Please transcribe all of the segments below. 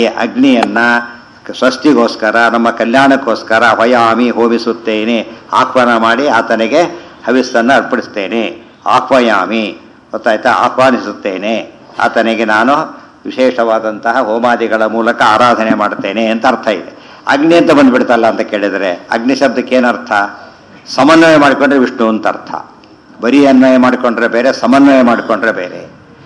ಈ ಅಗ್ನಿಯನ್ನ ಸ್ವಸ್ತಿಗೋಸ್ಕರ ನಮ್ಮ ಕಲ್ಯಾಣಕ್ಕೋಸ್ಕರ ಹೊಯಾಮಿ ಹೋಮಿಸುತ್ತೇನೆ ಆಹ್ವಾನ ಮಾಡಿ ಆತನಿಗೆ ಹವಿಸ್ಸನ್ನು ಅರ್ಪಿಸ್ತೇನೆ ಆಹ್ವಯಾಮಿ ಗೊತ್ತಾಯ್ತಾ ಆಹ್ವಾನಿಸುತ್ತೇನೆ ಆತನಿಗೆ ನಾನು ವಿಶೇಷವಾದಂತಹ ಹೋಮಾದಿಗಳ ಮೂಲಕ ಆರಾಧನೆ ಮಾಡ್ತೇನೆ ಅಂತ ಅರ್ಥ ಇದೆ ಅಗ್ನಿ ಅಂತ ಬಂದ್ಬಿಡ್ತಲ್ಲ ಅಂತ ಕೇಳಿದರೆ ಅಗ್ನಿ ಶಬ್ದಕ್ಕೆ ಏನರ್ಥ ಸಮನ್ವಯ ಮಾಡಿಕೊಂಡ್ರೆ ವಿಷ್ಣು ಅಂತ ಅರ್ಥ ಬರೀ ಅನ್ವಯ ಮಾಡಿಕೊಂಡ್ರೆ ಬೇರೆ ಸಮನ್ವಯ ಮಾಡಿಕೊಂಡ್ರೆ ಬೇರೆ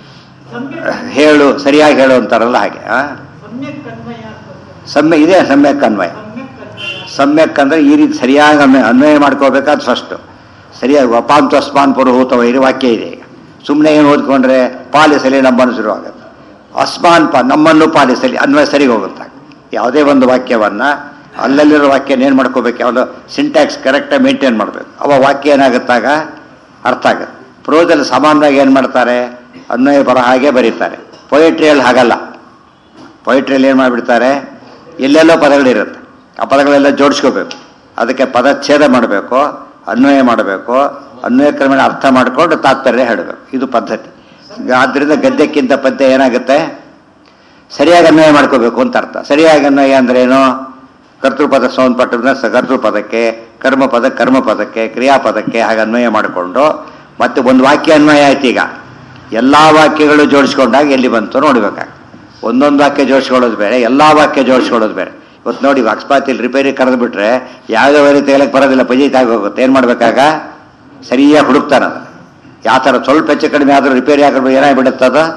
ಹೇಳು ಸರಿಯಾಗಿ ಹೇಳು ಅಂತಾರಲ್ಲ ಹಾಗೆ ಆ? ಸಮ್ಯಕ್ ಅನ್ವಯ ಅಂತ ಸಮ್ಯ ಇದೆ ಸಮ್ಯಕ್ ಅನ್ವಯ ಸಮ್ಯಕ್ ಅನ್ವಯ ಸಮ್ಯಕ್ ಅಂದ್ರೆ ಈ ರೀತಿ ಸರಿಯಾಗಿ ಅನ್ವಯ ಅನ್ವಯ ಮಾಡ್ಕೋಬೇಕಾದ್ ಫಸ್ಟು ಸರಿಯಾಗಿ ವಪಾನ್ ತ್ವಸ್ಮಾನ್ ಪುರುಹೂತ ವೈರಿ ವಾಕ್ಯ ಇದೆ ಈಗ ಸುಮ್ಮನೆ ಏನು ಓದ್ಕೊಂಡ್ರೆ ಪಾಲಿಸಲಿ ನಮ್ಮನ್ನು ಶುರುವಾಗುತ್ತೆ ಅಸ್ಮಾನ್ ಪ ನಮ್ಮನ್ನು ಪಾಲಿಸಲಿ ಅನ್ವಯ ಸರಿಗೆ ಹೋಗುತ್ತೆ ಯಾವುದೇ ಒಂದು ವಾಕ್ಯವನ್ನ ಅಲ್ಲಲ್ಲಿರೋ ವಾಕ್ಯನ ಏನು ಮಾಡ್ಕೋಬೇಕು ಯಾವುದು ಸಿಂಟ್ಯಾಕ್ಸ್ ಕರೆಕ್ಟಾಗಿ ಮೇಂಟೈನ್ ಮಾಡಬೇಕು ಅವ ವಾಕ್ಯ ಏನಾಗುತ್ತಾಗ ಅರ್ಥ ಆಗುತ್ತೆ ಪ್ರೋದಲ್ಲಿ ಸಾಮಾನ್ಯವಾಗಿ ಏನು ಮಾಡ್ತಾರೆ ಅನ್ವಯ ಬರೋ ಹಾಗೆ ಬರೀತಾರೆ ಪೊಯಿಟ್ರಿಯಲ್ಲಿ ಹಾಗಲ್ಲ ಪೊಯಿಟ್ರಿಯಲ್ಲಿ ಏನು ಮಾಡಿಬಿಡ್ತಾರೆ ಎಲ್ಲೆಲ್ಲೋ ಪದಗಳಿರುತ್ತೆ ಆ ಪದಗಳೆಲ್ಲ ಜೋಡಿಸ್ಕೋಬೇಕು ಅದಕ್ಕೆ ಪದಚ್ಛೇದ ಮಾಡಬೇಕು ಅನ್ವಯ ಮಾಡಬೇಕು ಅನ್ವಯ ಕ್ರಮೇಣ ಅರ್ಥ ಮಾಡಿಕೊಂಡು ತಾತ್ಪರ್ಯ ಹೇಳಬೇಕು ಇದು ಪದ್ಧತಿ ಈಗ ಆದ್ದರಿಂದ ಗದ್ಯಕ್ಕಿಂತ ಪದ್ಯ ಏನಾಗುತ್ತೆ ಸರಿಯಾಗಿ ಅನ್ವಯ ಮಾಡ್ಕೋಬೇಕು ಅಂತ ಅರ್ಥ ಸರಿಯಾಗಿ ಅನ್ವಯ ಅಂದ್ರೆ ಏನು ಕರ್ತೃಪದ ಸಂಬಂಧಪಟ್ಟದನ್ನ ಸ ಕರ್ತೃಪದಕ್ಕೆ ಕರ್ಮಪದ ಕರ್ಮಪದಕ್ಕೆ ಕ್ರಿಯಾಪದಕ್ಕೆ ಹಾಗೆ ಅನ್ವಯ ಮಾಡಿಕೊಂಡು ಮತ್ತೆ ಒಂದು ವಾಕ್ಯ ಅನ್ವಯ ಆಯ್ತು ಈಗ ಎಲ್ಲ ವಾಕ್ಯಗಳು ಜೋಡಿಸ್ಕೊಂಡಾಗ ಎಲ್ಲಿ ಬಂತು ನೋಡ್ಬೇಕಾಗ ಒಂದೊಂದು ವಾಕ್ಯ ಜೋಡಿಸ್ಕೊಳ್ಳೋದು ಬೇರೆ ಎಲ್ಲ ವಾಕ್ಯ ಜೋಡಿಸ್ಕೊಳ್ಳೋದು ಬೇರೆ ಇವತ್ತು ನೋಡಿ ಅಕಸ್ಮಾತ್ ರಿಪೇರಿ ಕರೆದು ಬಿಟ್ರೆ ಯಾವುದೇ ವರಿ ತೆಗಲಕ್ಕೆ ಬರೋದಿಲ್ಲ ಪಜೀತ್ ಆಗಿ ಹೋಗುತ್ತೆ ಏನು ಮಾಡ್ಬೇಕಾಗ ಸರಿಯಾಗಿ ಹುಡುಕ್ತಾನೆ ಅದು ಯಾವ ಥರ ಸ್ವಲ್ಪ ಹೆಚ್ಚು ಕಡಿಮೆ ಆದರೂ ರಿಪೇರಿ ಆಗಿರ್ಬೋದು ಏನಾಗ್ಬಿಡುತ್ತೆ ಅದು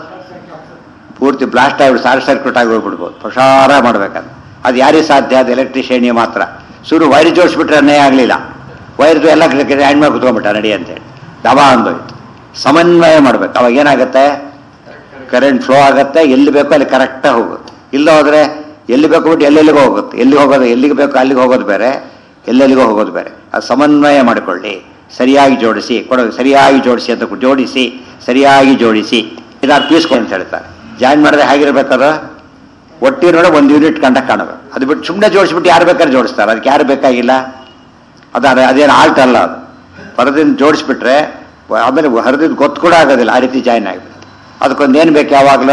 ಪೂರ್ತಿ ಬ್ಲಾಸ್ಟ್ ಆಗಿಬಿಟ್ಟು ಶಾರ್ಟ್ ಸರ್ಕ್ಯೂಟ್ ಆಗಿ ಹೋಗ್ಬಿಡ್ಬೋದು ಪ್ರಸಾರ ಮಾಡ್ಬೇಕಂತ ಅದು ಯಾರಿಗೆ ಸಾಧ್ಯ ಅದು ಎಲೆಕ್ಟ್ರಿಷಿಯನ್ಗೆ ಮಾತ್ರ ಶುರು ವೈರ್ ಜೋಡಿಸ್ಬಿಟ್ರೆ ಅನ್ಯಾಯ ಆಗಲಿಲ್ಲ ವೈರ್ದು ಎಲ್ಲ ಹ್ಯಾಂಡ್ ಮಾಡಿ ಕುತ್ಕೊಂಡ್ಬಿಟ್ಟ ನಡಿ ಅಂತೇಳಿ ದಬಾ ಅಂದೋಯ್ತು ಸಮನ್ವಯ ಮಾಡ್ಬೇಕು ಅವಾಗ ಏನಾಗುತ್ತೆ ಕರೆಂಟ್ ಫ್ಲೋ ಆಗುತ್ತೆ ಎಲ್ಲಿ ಬೇಕೋ ಅಲ್ಲಿ ಕರೆಕ್ಟಾಗಿ ಹೋಗುತ್ತೆ ಇಲ್ಲ ಹೋದ್ರೆ ಎಲ್ಲಿ ಬೇಕು ಬಿಟ್ಟು ಎಲ್ಲೆಲ್ಲಿಗೂ ಹೋಗುತ್ತೆ ಎಲ್ಲಿ ಹೋಗೋದು ಎಲ್ಲಿಗೆ ಬೇಕೋ ಅಲ್ಲಿಗೆ ಹೋಗೋದು ಬೇರೆ ಎಲ್ಲೆಲ್ಲಿಗೂ ಹೋಗೋದು ಬೇರೆ ಅದು ಸಮನ್ವಯ ಮಾಡಿಕೊಳ್ಳಿ ಸರಿಯಾಗಿ ಜೋಡಿಸಿ ಕೊಡೋ ಸರಿಯಾಗಿ ಜೋಡಿಸಿ ಅಂತ ಜೋಡಿಸಿ ಸರಿಯಾಗಿ ಜೋಡಿಸಿ ಇದಾರು ಪೀಸ್ಕೊಂಡು ಅಂತ ಹೇಳ್ತಾರೆ ಜಾಯಿನ್ ಮಾಡಿದ್ರೆ ಹೇಗಿರ್ಬೇಕಾದ್ರೆ ಒಟ್ಟಿನೊಳಗೆ ಒಂದು ಯೂನಿಟ್ ಕಂಡ ಕಾಣಬೇಕು ಅದು ಬಿಟ್ಟು ಸುಮ್ಮನೆ ಜೋಡಿಸ್ಬಿಟ್ಟು ಯಾರು ಬೇಕಾದ್ರೆ ಜೋಡಿಸ್ತಾರೆ ಅದಕ್ಕೆ ಯಾರು ಬೇಕಾಗಿಲ್ಲ ಅದು ಅದೇನು ಆಲ್ಟ್ ಅಲ್ಲ ಅದು ಪರದಿಂದ ಜೋಡಿಸ್ಬಿಟ್ರೆ ಆಮೇಲೆ ಹರಿದಿದ್ದು ಗೊತ್ತು ಕೂಡ ಆಗೋದಿಲ್ಲ ಆ ರೀತಿ ಜಾಯಿನ್ ಆಗಿಬಿಟ್ಟು ಅದಕ್ಕೊಂದು ಏನು ಬೇಕು ಯಾವಾಗಲೂ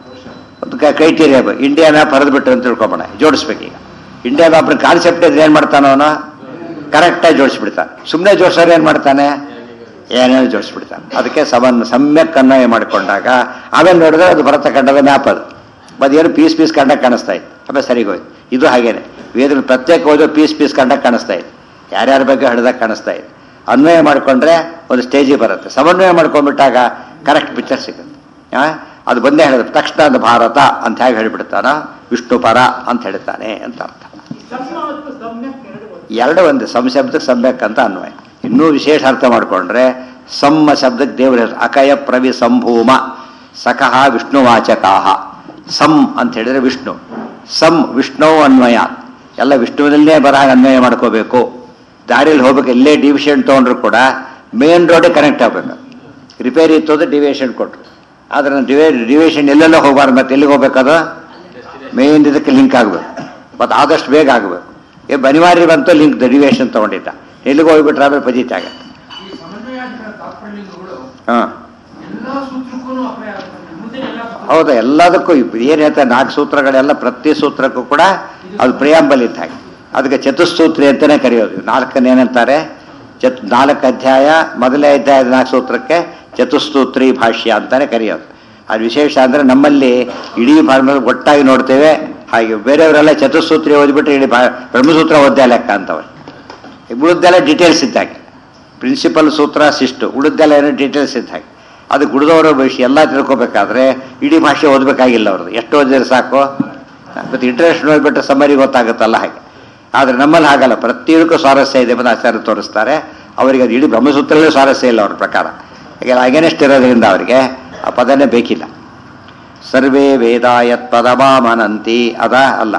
ಒಂದು ಕ್ರೈಟೀರಿಯಾ ಬೇಕು ಇಂಡಿಯಾ ಮ್ಯಾಪ್ ಹರಿದು ಬಿಟ್ಟು ಅಂತ ತಿಳ್ಕೊಬೋಣ ಜೋಡಿಸ್ಬೇಕು ಈಗ ಇಂಡಿಯಾ ಮ್ಯಾಪ್ ಕಾನ್ಸೆಪ್ಟ್ ಇದ್ರೆ ಏನು ಮಾಡ್ತಾನೆ ಅವನು ಕರೆಕ್ಟಾಗಿ ಜೋಡಿಸ್ಬಿಡ್ತಾನೆ ಸುಮ್ಮನೆ ಜೋಡಿಸೋರು ಏನು ಮಾಡ್ತಾನೆ ಏನೇನು ಜೋಡಿಸ್ಬಿಡ್ತಾನೆ ಅದಕ್ಕೆ ಸಮನ್ ಸಮ್ಯಕ್ ಅನ್ವಯ ಮಾಡಿಕೊಂಡಾಗ ಆಮೇಲೆ ನೋಡಿದ್ರೆ ಅದು ಭರತ ಖಂಡದ ಮ್ಯಾಪ್ ಅದು ಮತ್ತೇನು ಪೀಸ್ ಪೀಸ್ ಕಂಡಾಗ ಕಾಣಿಸ್ತಾ ಇತ್ತು ಆಮೇಲೆ ಸರಿಗೆ ಹೋಯ್ತು ಇದು ಹಾಗೇನೆ ವೇದ ಪ್ರತ್ಯೇಕ ಹೋದ್ರೆ ಪೀಸ್ ಪೀಸ್ ಕಂಡಾಗ ಕಾಣಿಸ್ತಾ ಇತ್ತು ಯಾರ್ಯಾರ ಬಗ್ಗೆ ಹಿಡ್ದಾಗ ಕಾಣಿಸ್ತಾ ಇತ್ತು ಅನ್ವಯ ಮಾಡಿಕೊಂಡ್ರೆ ಒಂದು ಸ್ಟೇಜಿಗೆ ಬರುತ್ತೆ ಸಮನ್ವಯ ಮಾಡ್ಕೊಂಡ್ಬಿಟ್ಟಾಗ ಕರೆಕ್ಟ್ ಪಿಕ್ಚರ್ ಸಿಗುತ್ತೆ ಆ? ಅದು ಬಂದೇ ಹೇಳಿದ ತಕ್ಷಣ ಅದು ಭಾರತ ಅಂತ ಹೇಗೆ ಹೇಳಿಬಿಡ್ತಾನ ವಿಷ್ಣು ಪರ ಅಂತ ಹೇಳ್ತಾನೆ ಅಂತ ಅರ್ಥ ಸಮ್ಮ ಮತ್ತು ಸಮ್ಯಕ್ ಎರಡು ಒಂದು. ಎರಡು ಒಂದು ಸಮ್ ಶಬ್ದಕ್ಕೆ ಸಮ್ಯಕ್ ಅಂತ ಅನ್ವಯ ಇನ್ನೂ ವಿಶೇಷ ಅರ್ಥ ಮಾಡಿಕೊಂಡ್ರೆ ಸಮ್ಮ ಶಬ್ದಕ್ಕೆ ದೇವರ ಹೆಸರು ಅಕಯ ಪ್ರವಿ ಸಂಭೂಮ ಸಖಃ ವಿಷ್ಣುವಾಚಕಾಹ ಸಮ್ ಅಂತ ಹೇಳಿದ್ರೆ ವಿಷ್ಣು ಸಮ್ ವಿಷ್ಣು ಅನ್ವಯ ಎಲ್ಲ ವಿಷ್ಣುವಿನಲ್ಲೇ ಬರಹ ಅನ್ವಯ ಮಾಡ್ಕೋಬೇಕು ದಾರಿಯಲ್ಲಿ ಹೋಗ್ಬೇಕು ಎಲ್ಲೇ ಡಿವಿಷನ್ ತೊಗೊಂಡ್ರು ಕೂಡ ಮೇನ್ ರೋಡಿಗೆ ಕನೆಕ್ಟ್ ಆಗಬೇಕು ರಿಪೇರಿ ಇತ್ತು ಅಂದ್ರೆ ಡಿವಿಯೇಷನ್ ಕೊಟ್ಟರು ಆದ್ರೆ ಡಿವೇ ಡಿವಿಯೇಷನ್ ಎಲ್ಲೆಲ್ಲೋ ಹೋಗಬಾರ್ದು ಮತ್ತೆ ಎಲ್ಲಿಗೆ ಹೋಗ್ಬೇಕದು ಮೇನ್ ಇದಕ್ಕೆ ಲಿಂಕ್ ಆಗಬೇಕು ಮತ್ತು ಆದಷ್ಟು ಬೇಗ ಆಗಬೇಕು ಏ ಅನಿವಾರ್ಯ ಬಂತು ಲಿಂಕ್ ಡಿವಿಯೇಷನ್ ತೊಗೊಂಡಿದ್ದ ಎಲ್ಲಿಗೆ ಹೋಗ್ಬಿಟ್ರೆ ಆಮೇಲೆ ಪಜಿತ ಆಗುತ್ತೆ ಈ ಸಮನ್ವಯಾಧಿಕರಣ ತಾತ್ಪರ್ಯಗಳು ಹಾಂ ಎಲ್ಲಾ ಸೂತ್ರಕ್ಕೂ ಅಪ್ಲೈ ಆಗ್ತದೆ ಮುಂದೆ ಎಲ್ಲ ಸೂತ್ರ- ಹೌದಾ ಎಲ್ಲದಕ್ಕೂ ಏನು ಹೇಳ್ತಾರೆ ನಾಲ್ಕು ಸೂತ್ರಗಳೆಲ್ಲ ಪ್ರತಿ ಸೂತ್ರಕ್ಕೂ ಕೂಡ ಅದು ಪ್ರಿಯಾಂಬಲ್ ಇದ್ದ ಹಾಗೆ ಅದಕ್ಕೆ ಚತುಸ್ಸೂತ್ರಿ ಅಂತಲೇ ಕರೆಯೋದು ನಾಲ್ಕನ್ನು ಏನಂತಾರೆ ಚತ್ ನಾಲ್ಕು ಅಧ್ಯಾಯ ಮೊದಲನೇ ಅಧ್ಯಾಯದ ನಾಲ್ಕು ಸೂತ್ರಕ್ಕೆ ಚತುಸ್ತೂತ್ರಿ ಭಾಷ್ಯ ಅಂತಾನೆ ಕರೆಯೋದು ಅದು ವಿಶೇಷ ಅಂದರೆ ನಮ್ಮಲ್ಲಿ ಇಡೀ ಭಾರತ ಒಟ್ಟಾಗಿ ನೋಡ್ತೇವೆ ಹಾಗೆ ಬೇರೆಯವರೆಲ್ಲ ಚತುಸ್ಸೂತ್ರಿ ಓದಿಬಿಟ್ರೆ ಇಡೀ ಭಾ ಬ್ರಹ್ಮಸೂತ್ರ ಓದ್ಯ ಲೆಕ್ಕ ಅಂತವೆ ಉಳಿದೆಲ್ಲ ಡೀಟೇಲ್ಸ್ ಇದ್ದಾಗೆ ಪ್ರಿನ್ಸಿಪಲ್ ಸೂತ್ರ ಶಿಷ್ಟು ಉಳಿದೆಲ್ಲ ಏನೋ ಡೀಟೇಲ್ಸ್ ಇದ್ದಾಗೆ ಅದು ಗುಡಿದವರ ವಿಷಯ ಎಲ್ಲ ತಿಳ್ಕೊಬೇಕಾದ್ರೆ ಇಡೀ ಭಾಷೆ ಓದಬೇಕಾಗಿಲ್ಲ ಅವ್ರದ್ದು ಎಷ್ಟು ಓದಿದ್ರೆ ಸಾಕು ಮತ್ತು ಇಂಟ್ರೆಸ್ಟ್ ನೋಡ್ಬಿಟ್ರೆ ಸಮ್ಮರಿ ಗೊತ್ತಾಗುತ್ತಲ್ಲ ಹಾಗೆ ಆದರೆ ನಮ್ಮಲ್ಲಿ ಹಾಗಲ್ಲ ಪ್ರತಿಯೊಂದಕ್ಕೂ ಸ್ವಾರಸ್ಯ ಇದೆ ಅಂತ ಆಚಾರ್ಯ ತೋರಿಸ್ತಾರೆ ಅವರಿಗೆ ಅದು ಇಡೀ ಬ್ರಹ್ಮಸೂತ್ರಲ್ಲೇ ಸ್ವಾರಸ್ಯ ಇಲ್ಲ ಅವ್ರ ಪ್ರಕಾರ ಹಾಗೆ ಅಗೇನೆಸ್ಟ್ ಇರೋದ್ರಿಂದ ಅವರಿಗೆ ಆ ಪದನೇ ಬೇಕಿಲ್ಲ ಸರ್ವೇ ವೇದ ಯತ್ ಪದಮಾಮನಂತಿ ಅದ ಅಲ್ಲ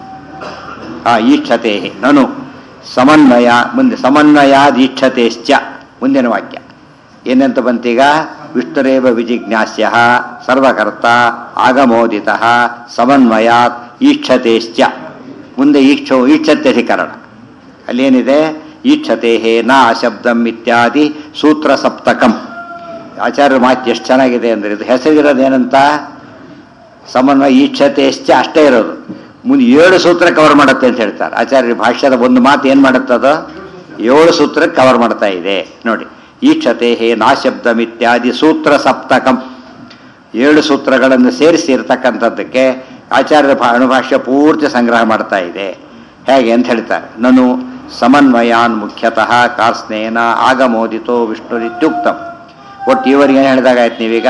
ಆ ಈಕ್ಷತೆ ನನು ಸಮನ್ವಯ ಮುಂದೆ ಸಮನ್ವಯಾದೀಕ್ಷತೆಶ್ಚ ಮುಂದಿನ ವಾಕ್ಯ ಏನಂತ ಬಂತೀಗ ವಿಷ್ಣುರೇವ ವಿಜಿಜ್ಞಾಸ್ಯ ಸರ್ವಕರ್ತ ಆಗಮೋದಿತ ಸಮನ್ವಯಾತ್ ಈಕ್ಷತೆಶ್ಚ ಮುಂದೆ ಈಕ್ಷೋ ಈಕ್ಷತ್ಯಧಿಕರಣ ಅಲ್ಲೇನಿದೆ ಈಕ್ಷತೆ ನಾ ಶಬ್ದಂ ಇತ್ಯಾದಿ ಸೂತ್ರ ಸಪ್ತಕಂ ಆಚಾರ್ಯ ಮಾತು ಎಷ್ಟು ಚೆನ್ನಾಗಿದೆ ಅಂದರೆ ಇದು ಹೆಸರಿರೋದೇನಂತ ಸಮನ್ವಯ ಈಕ್ಷತೆಶ್ಚ ಅಷ್ಟೇ ಇರೋದು ಮುಂದೆ ಏಳು ಸೂತ್ರ ಕವರ್ ಮಾಡುತ್ತೆ ಅಂತ ಹೇಳ್ತಾರೆ ಆಚಾರ್ಯ ಭಾಷ್ಯದ ಒಂದು ಮಾತು ಏನು ಮಾಡುತ್ತದೋ ಏಳು ಸೂತ್ರ ಕವರ್ ಮಾಡ್ತಾ ಇದೆ ನೋಡಿ ಈಕ್ಷತೆ ಹೇ ನಾಶಬ್ದಮಿತ್ಯಾದಿ ಸೂತ್ರ ಸಪ್ತಕಂ ಏಳು ಸೂತ್ರಗಳನ್ನು ಸೇರಿಸಿ ಇರ್ತಕ್ಕಂಥದ್ದಕ್ಕೆ ಆಚಾರ್ಯರ ಭಾ- ಅಣುಭಾಷ್ಯ ಪೂರ್ತಿ ಸಂಗ್ರಹ ಮಾಡ್ತಾ ಇದೆ ಹೇಗೆ ಅಂತ ಹೇಳ್ತಾರೆ ನಾನು ಸಮನ್ವಯಾನ್ ಮುಖ್ಯತಃ ಕಾರ್ಸ್ನೇನ ಆಗಮೋದಿತೋ ವಿಷ್ಣುರಿತ್ಯುಕ್ತಂ ಒಟ್ಟು ಇವರಿಗೆ ಏನು ಹೇಳಿದಾಗಾಯ್ತು ನೀವೀಗ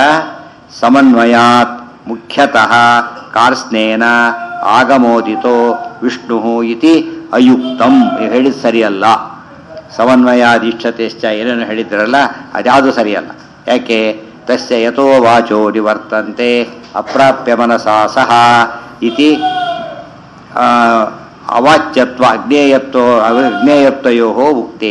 ಸಮನ್ವಯಾತ್ ಮುಖ್ಯತಃ ಕಾರ್ಸ್ನೇನ ಆಗಮೋದಿತೋ ವಿಷ್ಣು ಇತಿ ಅಯುಕ್ತಂ ನೀವು ಹೇಳಿದ ಸರಿಯಲ್ಲ ಸಮನ್ವಯಾದೀಕ್ಷತೆಶ್ಚ ಏನೇನು ಹೇಳಿದ್ರಲ್ಲ ಅದ್ಯಾವುದು ಸರಿಯಲ್ಲ ಯಾಕೆ ತಸ್ಯ ಯಥೋ ವಾಚೋ ನಿವರ್ತಂತೆ ಅಪ್ರಾಪ್ಯ ಮನಸಾ ಸಹ ಇತಿ ಆ, ಅವಾಚ್ಯತ್ವ ಅಜ್ಞೇಯತ್ವ ಅಜ್ಞೇಯತ್ವಯೋ ಉಕ್ತೇ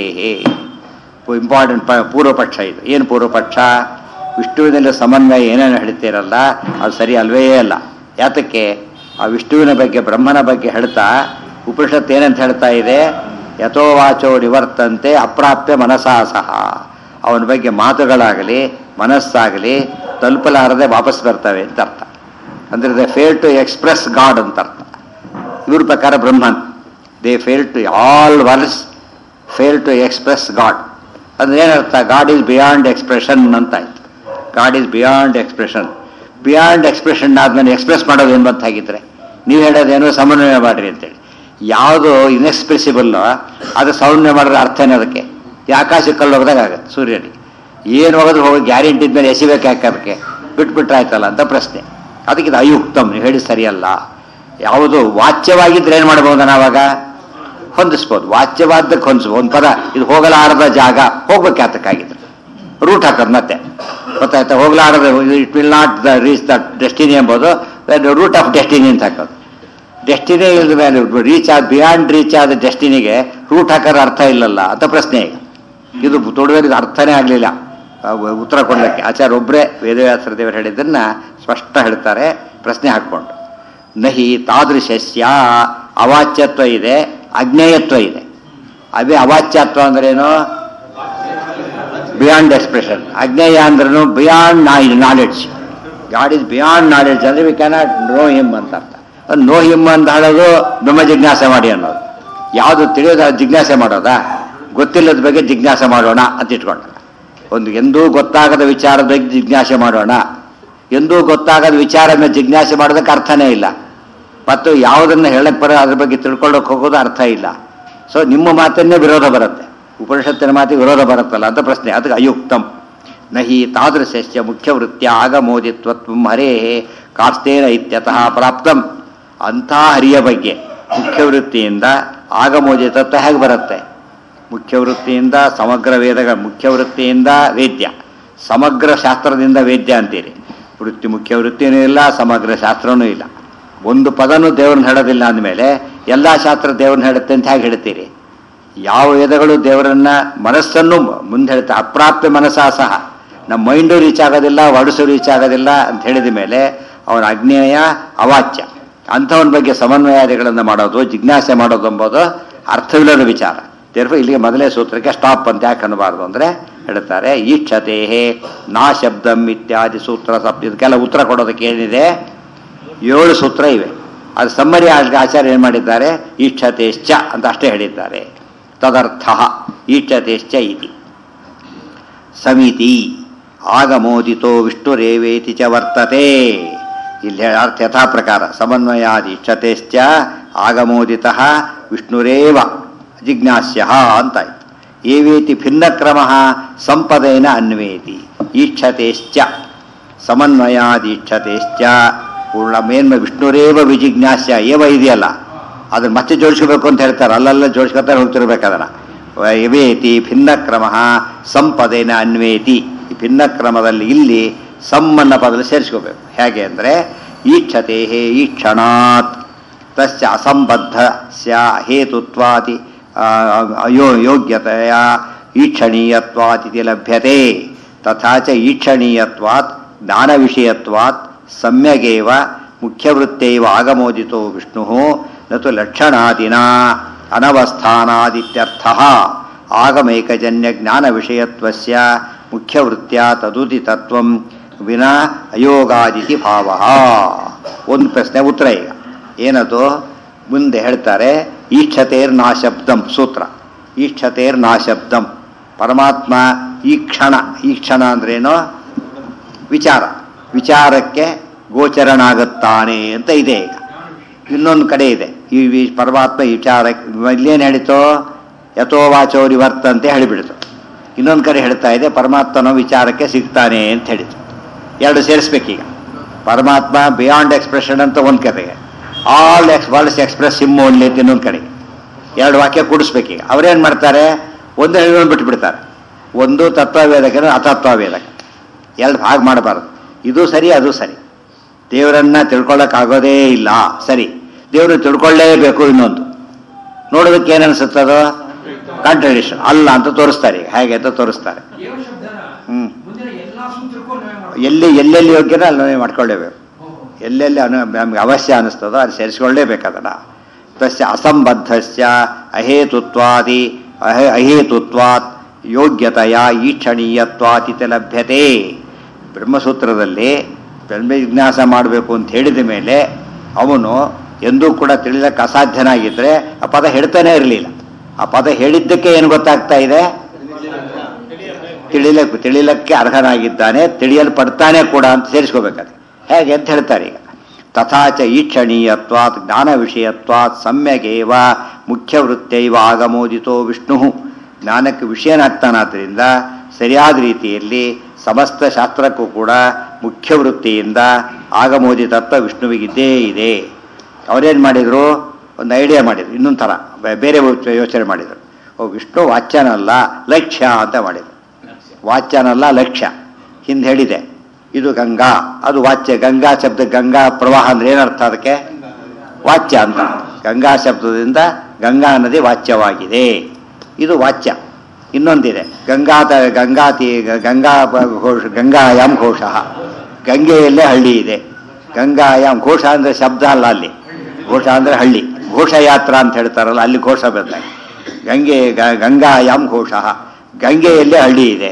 ಇಂಪಾರ್ಟೆಂಟ್ ಪೂರ್ವಪಕ್ಷ ಇದು ಏನು ಪೂರ್ವಪಕ್ಷ ವಿಷ್ಣುವಿನಲ್ಲಿ ಸಮನ್ವಯ ಏನೇನು ಹೇಳ್ತೀರಲ್ಲ ಅದು ಸರಿ ಅಲ್ವೇ ಅಲ್ಲ ಯಾತಕ್ಕೆ ಆ ವಿಷ್ಣುವಿನ ಬಗ್ಗೆ ಬ್ರಹ್ಮನ ಬಗ್ಗೆ ಹೇಳ್ತಾ ಉಪನಿಷತ್ ಏನಂತ ಹೇಳ್ತಾ ಇದೆ ಯಥೋ ವಾಚೋ ನಿವರ್ತಂತೆ ಅಪ್ರಾಪ್ಯ ಮನಸಾ ಸಹ ಅವನ ಬಗ್ಗೆ ಮಾತುಗಳಾಗಲಿ ಮನಸ್ಸಾಗಲಿ ತಲುಪಲಾರದೆ ವಾಪಸ್ ಬರ್ತವೆ ಅಂತ ಅರ್ಥ ಅಂದ್ರೆ they fail to express God ಅಂತ ಅರ್ಥ ಇವ್ರ ಪ್ರಕಾರ Brahman they fail to all words fail to express God ಅಂದ್ರೆ ಏನರ್ಥ ಗಾಡ್ ಈಸ್ ಬಿಯಾಂಡ್ ಎಕ್ಸ್ಪ್ರೆಷನ್ ಅಂತ ಆಯ್ತು God is beyond expression beyond expression ಆದ್ಮೇಲೆ ಎಕ್ಸ್ಪ್ರೆಸ್ ಮಾಡೋದು ಏನು ಬಂತಾಗಿದ್ರೆ ನೀವು ಹೇಳೋದೇನೋ ಸಮನ್ವಯ ಮಾಡ್ರಿ ಅಂತೇಳಿ ಯಾವುದು ಇನ್ಎಕ್ಸ್ಪ್ರೆಸಿಬಲ್ ಅದು ಸಮನ್ವಯ ಮಾಡಿದ್ರೆ ಅರ್ಥನೇ ಅದಕ್ಕೆ ಈ ಆಕಾಶಕ್ಕಲ್ಲಿ ಹೋಗದಾಗ ಆಗುತ್ತೆ ಸೂರ್ಯನಿಗೆ ಏನು ಹೋಗೋದು ಹೋಗಿ ಗ್ಯಾರಂಟಿ ಇದ್ಮೇಲೆ ಎಸಿಬೇಕು ಯಾಕೆ ಅದಕ್ಕೆ ಬಿಟ್ಬಿಟ್ರೆ ಆಯ್ತಲ್ಲ ಅಂತ ಪ್ರಶ್ನೆ ಅದಕ್ಕೆ ಇದು ಅಯುಕ್ತಮ್ ನೀವು ಹೇಳಿ ಸರಿಯಲ್ಲ ಯಾವುದು ವಾಚ್ಯವಾಗಿದ್ರೆ ಏನು ಮಾಡ್ಬೋದು ನಾವಾಗ ಹೊಂದಿಸ್ಬೋದು ವಾಚ್ಯವಾದಕ್ಕೆ ಹೊಂದಿಸ್ಬೋದು ಒಂದು ಪದ ಇದು ಹೋಗಲಾರದ ಜಾಗ ಹೋಗ್ಬೇಕು ಯಾತಕ್ಕಾಗಿದ್ರೆ ರೂಟ್ ಹಾಕೋದು ಮತ್ತೆ ಗೊತ್ತಾಯ್ತಾ ಹೋಗಲಾರದ it will not the reach the destiny ಎಂಬುದು ರೂಟ್ ಆಫ್ ಡೆಸ್ಟಿನಿ ಅಂತ ಹಾಕೋದು ಡೆಸ್ಟಿನಿ ಇಲ್ಲದ ಮೇಲೆ ರೀಚ್ ಆದ ಬಿಯಾಂಡ್ ರೀಚ್ ಆದ ಡೆಸ್ಟಿನಿಗೆ ರೂಟ್ ಹಾಕೋದ್ರ ಅರ್ಥ ಇಲ್ಲಲ್ಲ ಅಂತ ಪ್ರಶ್ನೆ ಈಗ ಇದು ತೊಡದಲ್ಲಿ ಅರ್ಥನೇ ಆಗಲಿಲ್ಲ ಉತ್ತರ ಕೊಡಲಿಕ್ಕೆ ಆಚಾರ್ಯ ಒಬ್ಬರೇ ವೇದವ್ಯಾಸರ ದೇವರು ಹೇಳಿದ್ದನ್ನ ಸ್ಪಷ್ಟ ಹೇಳ್ತಾರೆ ಪ್ರಶ್ನೆ ಹಾಕ್ಕೊಂಡು ನಹಿ ತಾದೃಶಸ್ಯ ಅವಾಚ್ಯತ್ವ ಇದೆ ಅಜ್ಞೇಯತ್ವ ಇದೆ ಅದೇ ಅವಾಚ್ಯತ್ವ ಅಂದ್ರೇನು ಬಿಯಾಂಡ್ ಎಕ್ಸ್ಪ್ರೆಷನ್ ಅಜ್ಞೇಯ ಅಂದ್ರೂ beyond knowledge God is beyond knowledge ಅಂದ್ರೆ ವಿ ಕ್ಯಾನಾಟ್ ನೋ ಹಿಮ್ ಅಂತ ಅರ್ಥ ನೋ ಹಿಮ್ ಅಂತ ಹೇಳೋದು ಬ್ರಹ್ಮ ಜಿಜ್ಞಾಸೆ ಮಾಡಿ ಅನ್ನೋದು ಯಾವುದು ತಿಳಿಯೋದ ಜಿಜ್ಞಾಸೆ ಮಾಡೋದಾ ಗೊತ್ತಿಲ್ಲದ ಬಗ್ಗೆ ಜಿಜ್ಞಾಸೆ ಮಾಡೋಣ ಅಂತ ಇಟ್ಕೊಂಡ ಒಂದು ಎಂದೂ ಗೊತ್ತಾಗದ ವಿಚಾರದ ಬಗ್ಗೆ ಜಿಜ್ಞಾಸೆ ಮಾಡೋಣ ಎಂದೂ ಗೊತ್ತಾಗದ ವಿಚಾರನ ಜಿಜ್ಞಾಸೆ ಮಾಡೋದಕ್ಕೆ ಅರ್ಥನೇ ಇಲ್ಲ ಮತ್ತು ಯಾವುದನ್ನು ಹೇಳಕ್ ಬರೋ ಅದ್ರ ಬಗ್ಗೆ ತಿಳ್ಕೊಳ್ಳೋಕೆ ಹೋಗೋದು ಅರ್ಥ ಇಲ್ಲ ಸೊ ನಿಮ್ಮ ಮಾತನ್ನೇ ವಿರೋಧ ಬರುತ್ತೆ ಉಪನಿಷತ್ತಿನ ಮಾತಿಗೆ ವಿರೋಧ ಬರುತ್ತಲ್ಲ ಅಂತ ಪ್ರಶ್ನೆ ಅದಕ್ಕೆ ಅಯುಕ್ತಂ ನಹಿ ತಾದೃಶಸ್ಯ ಮುಖ್ಯ ವೃತ್ತಿಯ ಆಗಮೋದಿತ್ವತ್ವ ಹರೇ ಕಾಸ್ತೇನ ಇತ್ಯತಃ ಪ್ರಾಪ್ತಂ ಅಂಥ ಹರಿಯ ಬಗ್ಗೆ ಮುಖ್ಯ ವೃತ್ತಿಯಿಂದ ಆಗಮೋದಿತತ್ವ ಹೇಗೆ ಬರುತ್ತೆ ಮುಖ್ಯ ವೃತ್ತಿಯಿಂದ ಸಮಗ್ರ ವೇದಗಳ ಮುಖ್ಯ ವೃತ್ತಿಯಿಂದ ವೇದ್ಯ ಸಮಗ್ರ ಶಾಸ್ತ್ರದಿಂದ ವೇದ್ಯ ಅಂತೀರಿ ವೃತ್ತಿ ಮುಖ್ಯ ವೃತ್ತಿನೂ ಇಲ್ಲ ಸಮಗ್ರ ಶಾಸ್ತ್ರನೂ ಇಲ್ಲ ಒಂದು ಪದನೂ ದೇವ್ರನ್ನ ಹೇಳೋದಿಲ್ಲ ಅಂದಮೇಲೆ ಎಲ್ಲ ಶಾಸ್ತ್ರ ದೇವ್ರನ್ನ ಹೇಳುತ್ತೆ ಅಂತ ಹೇಗೆ ಹೇಳ್ತೀರಿ ಯಾವ ವೇದಗಳು ದೇವರನ್ನ ಮನಸ್ಸನ್ನು ಮುಂದೆ ಹೇಳುತ್ತೆ ಅಪ್ರಾಪ್ಯ ಮನಸ್ಸಾ ಸಹ ನಮ್ಮ ಮೈಂಡು ರೀಚ್ ಆಗೋದಿಲ್ಲ ಒಡಸು ರೀಚ್ ಆಗೋದಿಲ್ಲ ಅಂತ ಹೇಳಿದ ಮೇಲೆ ಅವನ ಅಜ್ಞೇಯ ಅವಾಚ್ಯ ಅಂಥವನ ಬಗ್ಗೆ ಸಮನ್ವಯಾದಿಗಳನ್ನು ಮಾಡೋದು ಜಿಜ್ಞಾಸೆ ಮಾಡೋದು ಎಂಬುದು ಅರ್ಥವಿಲ್ಲದ ವಿಚಾರ ದೇರ್ಫ ಇಲ್ಲಿಗೆ ಮೊದಲೇ ಸೂತ್ರಕ್ಕೆ ಸ್ಟಾಪ್ ಅಂತ ಯಾಕೆ ಅನ್ನಬಾರ್ದು ಅಂದರೆ ಹೇಳ್ತಾರೆ ಈಕ್ಷತೆ ನಾ ಶಬ್ದಂ ಇತ್ಯಾದಿ ಸೂತ್ರ ಸಪ್ ಇದಕ್ಕೆಲ್ಲ ಉತ್ತರ ಕೊಡೋದಕ್ಕೆ ಏನಿದೆ ಏಳು ಸೂತ್ರ ಇವೆ ಅದು ಸಮ್ಮರಿ ಆಚಾರ್ಯ ಏನು ಮಾಡಿದ್ದಾರೆ ಈಕ್ಷತೇಶ್ಚ ಅಂತ ಅಷ್ಟೇ ಹೇಳಿದ್ದಾರೆ ತದರ್ಥ ಈಕ್ಷತೇಶ್ಚ ಇತಿ ಸಮಿತಿ ಆಗಮೋದಿತೋ ವಿಷ್ಣುರೇವೇತಿ ಚ ವರ್ತತೆ ಇಲ್ಲಿ ಹೇಳ ಅರ್ಥ ಯಥಾ ಪ್ರಕಾರ ಸಮನ್ವಯಾದಿ ಇಚ್ಛತೆಶ್ಚ ಆಗಮೋದಿತ ವಿಷ್ಣುರೇವ ಜಿಜ್ಞಾಸ್ಯ ಅಂತಾಯ್ತು ಏವೇತಿ ಭಿನ್ನಕ್ರಮ ಸಂಪದೇನ ಅನ್ವೇತಿ ಈಕ್ಷತೆಶ್ಚ ಸಮನ್ವಯಾದೀಕ್ಷತೆಶ್ಚ ಪೂರ್ಣ ಮೇನ್ಮ ವಿಷ್ಣುರೇವ ವಿಜಿಜ್ಞಾಸ್ಯ ಏವ ಇದೆಯಲ್ಲ ಅದನ್ನ ಮತ್ತೆ ಜೋಡಿಸ್ಕೋಬೇಕು ಅಂತ ಹೇಳ್ತಾರೆ ಅಲ್ಲೆಲ್ಲ ಜೋಡಿಸ್ಕೊತಾರೆ ಹೋಗ್ತಿರ್ಬೇಕು ಅದನ್ನ ಯವೇತಿ ಭಿನ್ನಕ್ರಮ ಸಂಪದೇನ ಅನ್ವೇತಿ ಈ ಭಿನ್ನಕ್ರಮದಲ್ಲಿ ಇಲ್ಲಿ ಸಮ್ಮನ್ನ ಪದದಲ್ಲಿ ಸೇರಿಸ್ಕೋಬೇಕು ಹೇಗೆ ಅಂದರೆ ಈಕ್ಷತೆ ಹೇ ಈಕ್ಷಣಾತ್ ತಸ್ಯ ಅಸಂಬದ್ಧ ಸ್ಯ ಹೇತುತ್ವಾದಿ ಆ, ಅಯೋ ಯೋಗ್ಯತೆಯ ಈಕ್ಷಣೀಯತ್ವಾದಿತಿ ಲಭ್ಯತೆ ತಥಾ ಚ ಈಕ್ಷಣೀಯತ್ವಾತ್ ಜ್ಞಾನವಿಷಯತ್ವಾತ್ ಸಮ್ಯಗೇವ ಮುಖ್ಯವೃತ್ತೈವ ಆಗಮೋದಿತೋ ವಿಷ್ಣು ನತು ಲಕ್ಷಣಾದಿನ ಅನವಸ್ಥಾನಾದಿತ್ಯರ್ಥ ಆಗಮೈಕಜನ್ಯ ಜ್ಞಾನ ವಿಷಯತ್ವಸ್ಯ ಮುಖ್ಯವೃತ್ಯ ತದುದಿತತ್ವಂ ವಿನಾ ಅಯೋಗಾದಿತಿ ಭಾವ ಒಂದು ಪ್ರಶ್ನೆ ಉತ್ತರ ಈಗ ಏನದು ಮುಂದೆ ಹೇಳ್ತಾರೆ ಈಕ್ಷತೇರ್ ನಾಶಬ್ದಂ ಸೂತ್ರ ಈಕ್ಷತೇರ್ ನಾಶಬ್ದಂ ಪರಮಾತ್ಮ ಈ ಕ್ಷಣ ಈ ಕ್ಷಣ ಅಂದ್ರೇನು ವಿಚಾರ ವಿಚಾರಕ್ಕೆ ಗೋಚರನಾಗುತ್ತಾನೆ ಅಂತ ಇದೆ ಈಗ ಇನ್ನೊಂದು ಕಡೆ ಇದೆ ಈ ವಿ- ಪರಮಾತ್ಮ ಈ ವಿಚಾರ ಇಲ್ಲೇನು ಹೇಳಿತೋ ಯಥೋ ವಾಚೋರಿ ವರ್ತ ಅಂತ ಹೇಳಿಬಿಡ್ತು ಇನ್ನೊಂದು ಕಡೆ ಹೇಳ್ತಾ ಇದೆ ಪರಮಾತ್ಮನ ವಿಚಾರಕ್ಕೆ ಸಿಗ್ತಾನೆ ಅಂತ ಹೇಳಿತು ಎರಡು ಸೇರಿಸ್ಬೇಕೀಗ ಪರಮಾತ್ಮ ಬಿಯಾಂಡ್ ಎಕ್ಸ್ಪ್ರೆಷನ್ ಅಂತ ಒಂದು ಕಡೆಗೆ all ex worlds express him only ಅಂತ ಇನ್ನೊಂದು ಕಡೆಗೆ ಎರಡು ವಾಕ್ಯ ಕೂಡಿಸ್ಬೇಕೀಗ ಅವ್ರೇನು ಮಾಡ್ತಾರೆ ಒಂದು ಹೇಳೋದು ಬಿಟ್ಬಿಡ್ತಾರೆ ಒಂದು ತತ್ವವೇದಕ ಅತತ್ವವೇದಕ ಎರಡು ಭಾಗ ಮಾಡಬಾರ್ದು ಇದು ಸರಿ ಅದು ಸರಿ ದೇವರನ್ನ ತಿಳ್ಕೊಳ್ಳೋಕ್ಕಾಗೋದೇ ಇಲ್ಲ ಸರಿ ದೇವರು ತಿಳ್ಕೊಳ್ಳೇಬೇಕು ಇನ್ನೊಂದು ನೋಡೋದಕ್ಕೆ ಏನು ಅನಿಸುತ್ತದೋ ಕಾಂಟ್ರಡಿಕ್ಷನ್ ಅಲ್ಲ ಅಂತ ತೋರಿಸ್ತಾರೆ ಈಗ ಹೇಗೆ ಅಂತ ತೋರಿಸ್ತಾರೆ ಏವ ಶಬ್ದನ ಹ್ಮ್. ಮುಂದಿನ ಎಲ್ಲಾ ಸೂತ್ರಕ್ಕೂ ಅನ್ವಯ ಮಾಡ್ಬೇಕು. ಎಲ್ಲಿ ಎಲ್ಲೆಲ್ಲಿ ಯೋಗ್ಯನೋ ಅಲ್ಲಿ ಮಾಡ್ಕೊಳ್ಳೇಬೇಕು ಓಹೋ. ಎಲ್ಲೆಲ್ಲಿ ಅನು ನಮ್ಗೆ ಅವಶ್ಯ ಅನಿಸ್ತದೋ ಅಲ್ಲಿ ಸೇರಿಸ್ಕೊಳ್ಳೇಬೇಕು ಅದನ್ನ ತಸ್ಯ ಅಸಂಬದ್ಧಸ್ಯ ಅಹೇತುತ್ವಾದಿ ಅಹೇ ಅಹೇತುತ್ವಾತ್ ಯೋಗ್ಯತೆಯ ಈಕ್ಷಣೀಯತ್ವಾತ್ ಇತಿ ಲಭ್ಯತೆ ಬ್ರಹ್ಮಸೂತ್ರದಲ್ಲಿ ಬ್ರಹ್ಮ ಜಿಜ್ಞಾಸ ಮಾಡಬೇಕು ಅಂತ ಹೇಳಿದ ಮೇಲೆ ಅವನು ಎಂದೂ ಕೂಡ ತಿಳಿಲಕ್ಕೆ ಅಸಾಧ್ಯನಾಗಿದ್ದರೆ ಆ ಪದ ಹೇಳ್ತಾನೆ ಇರಲಿಲ್ಲ ಆ ಪದ ಹೇಳಿದ್ದಕ್ಕೆ ಏನು ಗೊತ್ತಾಗ್ತಾ ಇದೆ ತಿಳಿಲಕ್ಕೆ ತಿಳಿಲಕ್ಕೆ ಅರ್ಹನಾಗಿದ್ದಾನೆ ತಿಳಿಯಲ್ಪಡ್ತಾನೆ ಕೂಡ ಅಂತ ಸೇರಿಸ್ಕೋಬೇಕಾದ್ರೆ ಹೇಗೆ ಅಂತ ಹೇಳ್ತಾರೆ ಈಗ ತಥಾಚ ಈಕ್ಷಣೀಯತ್ವಾತ್ ಜ್ಞಾನ ವಿಷಯತ್ವಾತ್ ಸಮ್ಯಗೇವ ಮುಖ್ಯ ವೃತ್ತೈವ ಆಗಮೋದಿತೋ ವಿಷ್ಣು ಜ್ಞಾನಕ್ಕೆ ವಿಷಯನಾಗ್ತಾನಾದ್ರಿಂದ ಸರಿಯಾದ ರೀತಿಯಲ್ಲಿ ಸಮಸ್ತ ಶಾಸ್ತ್ರಕ್ಕೂ ಕೂಡ ಮುಖ್ಯ ವೃತ್ತಿಯಿಂದ ಆಗಮೋದಿತತ್ವ ವಿಷ್ಣುವಿಗಿದ್ದೇ ಇದೆ ಅವರೇನು ಮಾಡಿದರು ಒಂದು ಐಡಿಯಾ ಮಾಡಿದ್ರು ಇನ್ನೊಂದು ಥರ ಬೆ- ಬೇರೆ ಯೋಚನೆ ಮಾಡಿದರು ಓ ವಿಷ್ಣು ವಾಚ್ಯನಲ್ಲ ಲಕ್ಷ್ಯ ಅಂತ ಮಾಡಿದರು ವಾಚ್ಯನಲ್ಲ ಲಕ್ಷ್ಯ ಹಿಂದೆ ಹೇಳಿದೆ ಇದು ಗಂಗಾ ಅದು ವಾಚ್ಯ ಗಂಗಾ ಶಬ್ದ ಗಂಗಾ ಪ್ರವಾಹ ಅಂದ್ರೆ ಏನರ್ಥ ಅದಕ್ಕೆ ವಾಚ್ಯ ಅಂತ ಗಂಗಾ ಶಬ್ದದಿಂದ ಗಂಗಾ ನದಿ ವಾಚ್ಯವಾಗಿದೆ ಇದು ವಾಚ್ಯ ಇನ್ನೊಂದಿದೆ ಗಂಗಾತ ಗಂಗಾತಿ ಗಂಗಾ ಬ- ಘೋಷ ಗಂಗಾಯಾಮ್ ಘೋಷ ಗಂಗೆಯಲ್ಲೇ ಹಳ್ಳಿ ಇದೆ ಗಂಗಾಯಾಮ್ ಘೋಷ ಅಂದ್ರೆ ಶಬ್ದ ಅಲ್ಲ ಅಲ್ಲಿ ಘೋಷ ಅಂದ್ರೆ ಹಳ್ಳಿ ಘೋಷಯಾತ್ರ ಅಂತ ಹೇಳ್ತಾರಲ್ಲ ಅಲ್ಲಿ ಘೋಷ ಬಂದಾಗ ಗಂಗೆ ಗ- ಗಂಗಾಯಾಮ್ ಘೋಷ ಗಂಗೆಯಲ್ಲೇ ಹಳ್ಳಿ ಇದೆ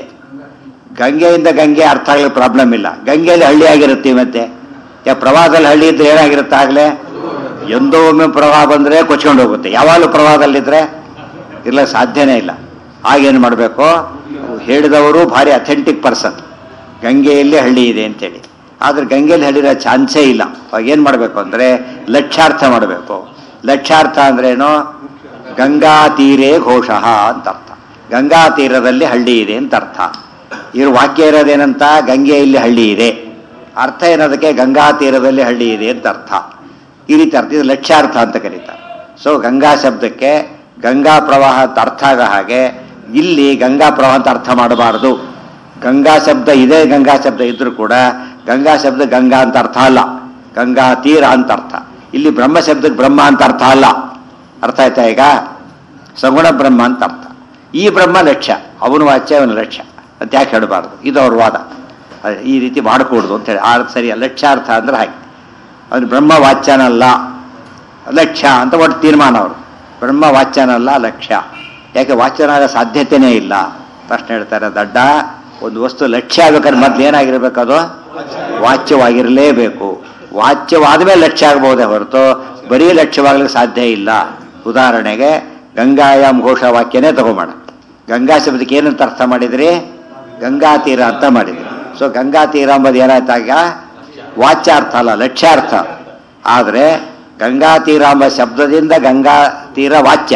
ಗಂಗೆಯಿಂದ ಗಂಗೆ ಅರ್ಥ ಆಗಲಿ ಪ್ರಾಬ್ಲಮ್ ಇಲ್ಲ ಗಂಗೆಯಲ್ಲಿ ಹಳ್ಳಿ ಆಗಿರುತ್ತೆ ಮತ್ತೆ ಯಾ ಪ್ರವಾಹದಲ್ಲಿ ಹಳ್ಳಿ ಇದ್ರೆ ಏನಾಗಿರುತ್ತೆ ಆಗಲೇ ಎಂದೋ ಒಮ್ಮೆ ಪ್ರವಾಹ ಬಂದರೆ ಕೊಚ್ಕೊಂಡು ಹೋಗುತ್ತೆ ಯಾವಾಗಲೂ ಪ್ರವಾಹದಲ್ಲಿದ್ದರೆ ಇಲ್ಲ ಸಾಧ್ಯನೇ ಇಲ್ಲ ಆಗೇನು ಮಾಡಬೇಕು ಹೇಳಿದವರು ಭಾರಿ ಅಥೆಂಟಿಕ್ ಪರ್ಸನ್ ಗಂಗೆಯಲ್ಲಿ ಹಳ್ಳಿ ಇದೆ ಅಂತೇಳಿ ಆದರೆ ಗಂಗೆಯಲ್ಲಿ ಹಳ್ಳಿರೋ ಚಾನ್ಸೇ ಇಲ್ಲ ಅವಾಗ ಏನು ಮಾಡಬೇಕು ಅಂದರೆ ಲಕ್ಷ್ಯಾರ್ಥ ಮಾಡಬೇಕು ಲಕ್ಷ್ಯಾರ್ಥ ಅಂದ್ರೇನು ಗಂಗಾ ತೀರೇ ಘೋಷಃ ಅಂತ ಅರ್ಥ ಗಂಗಾ ತೀರದಲ್ಲಿ ಹಳ್ಳಿ ಇದೆ ಅಂತ ಅರ್ಥ ಇವ್ರ ವಾಕ್ಯ ಇರೋದೇನಂತ ಗಂಗೆಯಲ್ಲಿ ಹಳ್ಳಿ ಇದೆ ಅರ್ಥ ಏನದಕ್ಕೆ ಗಂಗಾ ತೀರದಲ್ಲಿ ಹಳ್ಳಿ ಇದೆ ಅಂತ ಅರ್ಥ ಈ ರೀತಿ ಅರ್ಥ ಇದು ಲಕ್ಷ್ಯಾರ್ಥ ಅಂತ ಕರೀತಾರೆ ಸೊ ಗಂಗಾ ಶಬ್ದಕ್ಕೆ ಗಂಗಾ ಪ್ರವಾಹ ಅಂತ ಅರ್ಥ ಆಗೋ ಹಾಗೆ ಇಲ್ಲಿ ಗಂಗಾ ಪ್ರವಾಹ ಅಂತ ಅರ್ಥ ಮಾಡಬಾರದು ಗಂಗಾ ಶಬ್ದ ಇದೇ ಗಂಗಾ ಶಬ್ದ ಇದ್ರೂ ಕೂಡ ಗಂಗಾ ಶಬ್ದ ಗಂಗಾ ಅಂತ ಅರ್ಥ ಅಲ್ಲ ಗಂಗಾ ತೀರ ಅಂತ ಅರ್ಥ ಇಲ್ಲಿ ಬ್ರಹ್ಮ ಶಬ್ದಕ್ಕೆ ಬ್ರಹ್ಮ ಅಂತ ಅರ್ಥ ಅಲ್ಲ ಅರ್ಥ ಆಯ್ತಾ ಈಗ ಸಗುಣ ಬ್ರಹ್ಮ ಅಂತ ಅರ್ಥ ಈ ಬ್ರಹ್ಮ ಲಕ್ಷ್ಯ ಅವನು ವಾಚ್ಯ ಅವನ ಲಕ್ಷ್ಯ ಅಂತ ಯಾಕೆ ಹೇಳಬಾರ್ದು ಇದು ಅವ್ರ ವಾದ ಅದೇ ಈ ರೀತಿ ಮಾಡಕೂಡ್ದು ಅಂತ ಹೇಳಿ ಆ ಸರಿ ಲಕ್ಷ್ಯಾರ್ಥ ಅಂದ್ರೆ ಹಾಗೆ ಅವನು ಬ್ರಹ್ಮ ವಾಚ್ಯನಲ್ಲ ಲಕ್ಷ್ಯ ಅಂತ ಒಟ್ಟು ತೀರ್ಮಾನ ಅವರು ಬ್ರಹ್ಮ ವಾಚ್ಯನಲ್ಲ ಲಕ್ಷ್ಯ ಯಾಕೆ ವಾಚ್ಯನಾಗ ಸಾಧ್ಯತೆಯೇ ಇಲ್ಲ ಪ್ರಶ್ನೆ ಹೇಳ್ತಾರೆ ದಡ್ಡ ಒಂದು ವಸ್ತು ಲಕ್ಷ್ಯ ಆಗ್ಬೇಕಾದ್ರೆ ಮೊದ್ಲು ಏನಾಗಿರ್ಬೇಕು ಅದು ವಾಚ್ಯವಾಗಿರಲೇಬೇಕು ವಾಚ್ಯವಾದ ಮೇಲೆ ಲಕ್ಷ್ಯ ಆಗಬಹುದೇ ಹೊರತು ಬರೀ ಲಕ್ಷ್ಯವಾಗಲಿಕ್ಕೆ ಸಾಧ್ಯ ಇಲ್ಲ ಉದಾಹರಣೆಗೆ ಗಂಗಾಯಾಮ್ ಘೋಷ ವಾಕ್ಯನೇ ತಗೊಂಬೋಣ ಗಂಗಾ ಶಬ್ದಕ್ಕೆ ಏನಂತ ಅರ್ಥ ಮಾಡಿದ್ರಿ ಗಂಗಾ ತೀರ ಅಂತ ಮಾಡಿದ್ರಿ ಸೊ ಗಂಗಾ ತೀರ ಅಂಬುದು ಏನಾಯ್ತಾಗ ವಾಚ್ಯಾರ್ಥ ಅಲ್ಲ ಲಕ್ಷ್ಯಾರ್ಥ ಆದರೆ ಗಂಗಾ ತೀರ ಎಂಬ ಶಬ್ದದಿಂದ ಗಂಗಾ ತೀರ ವಾಚ್ಯ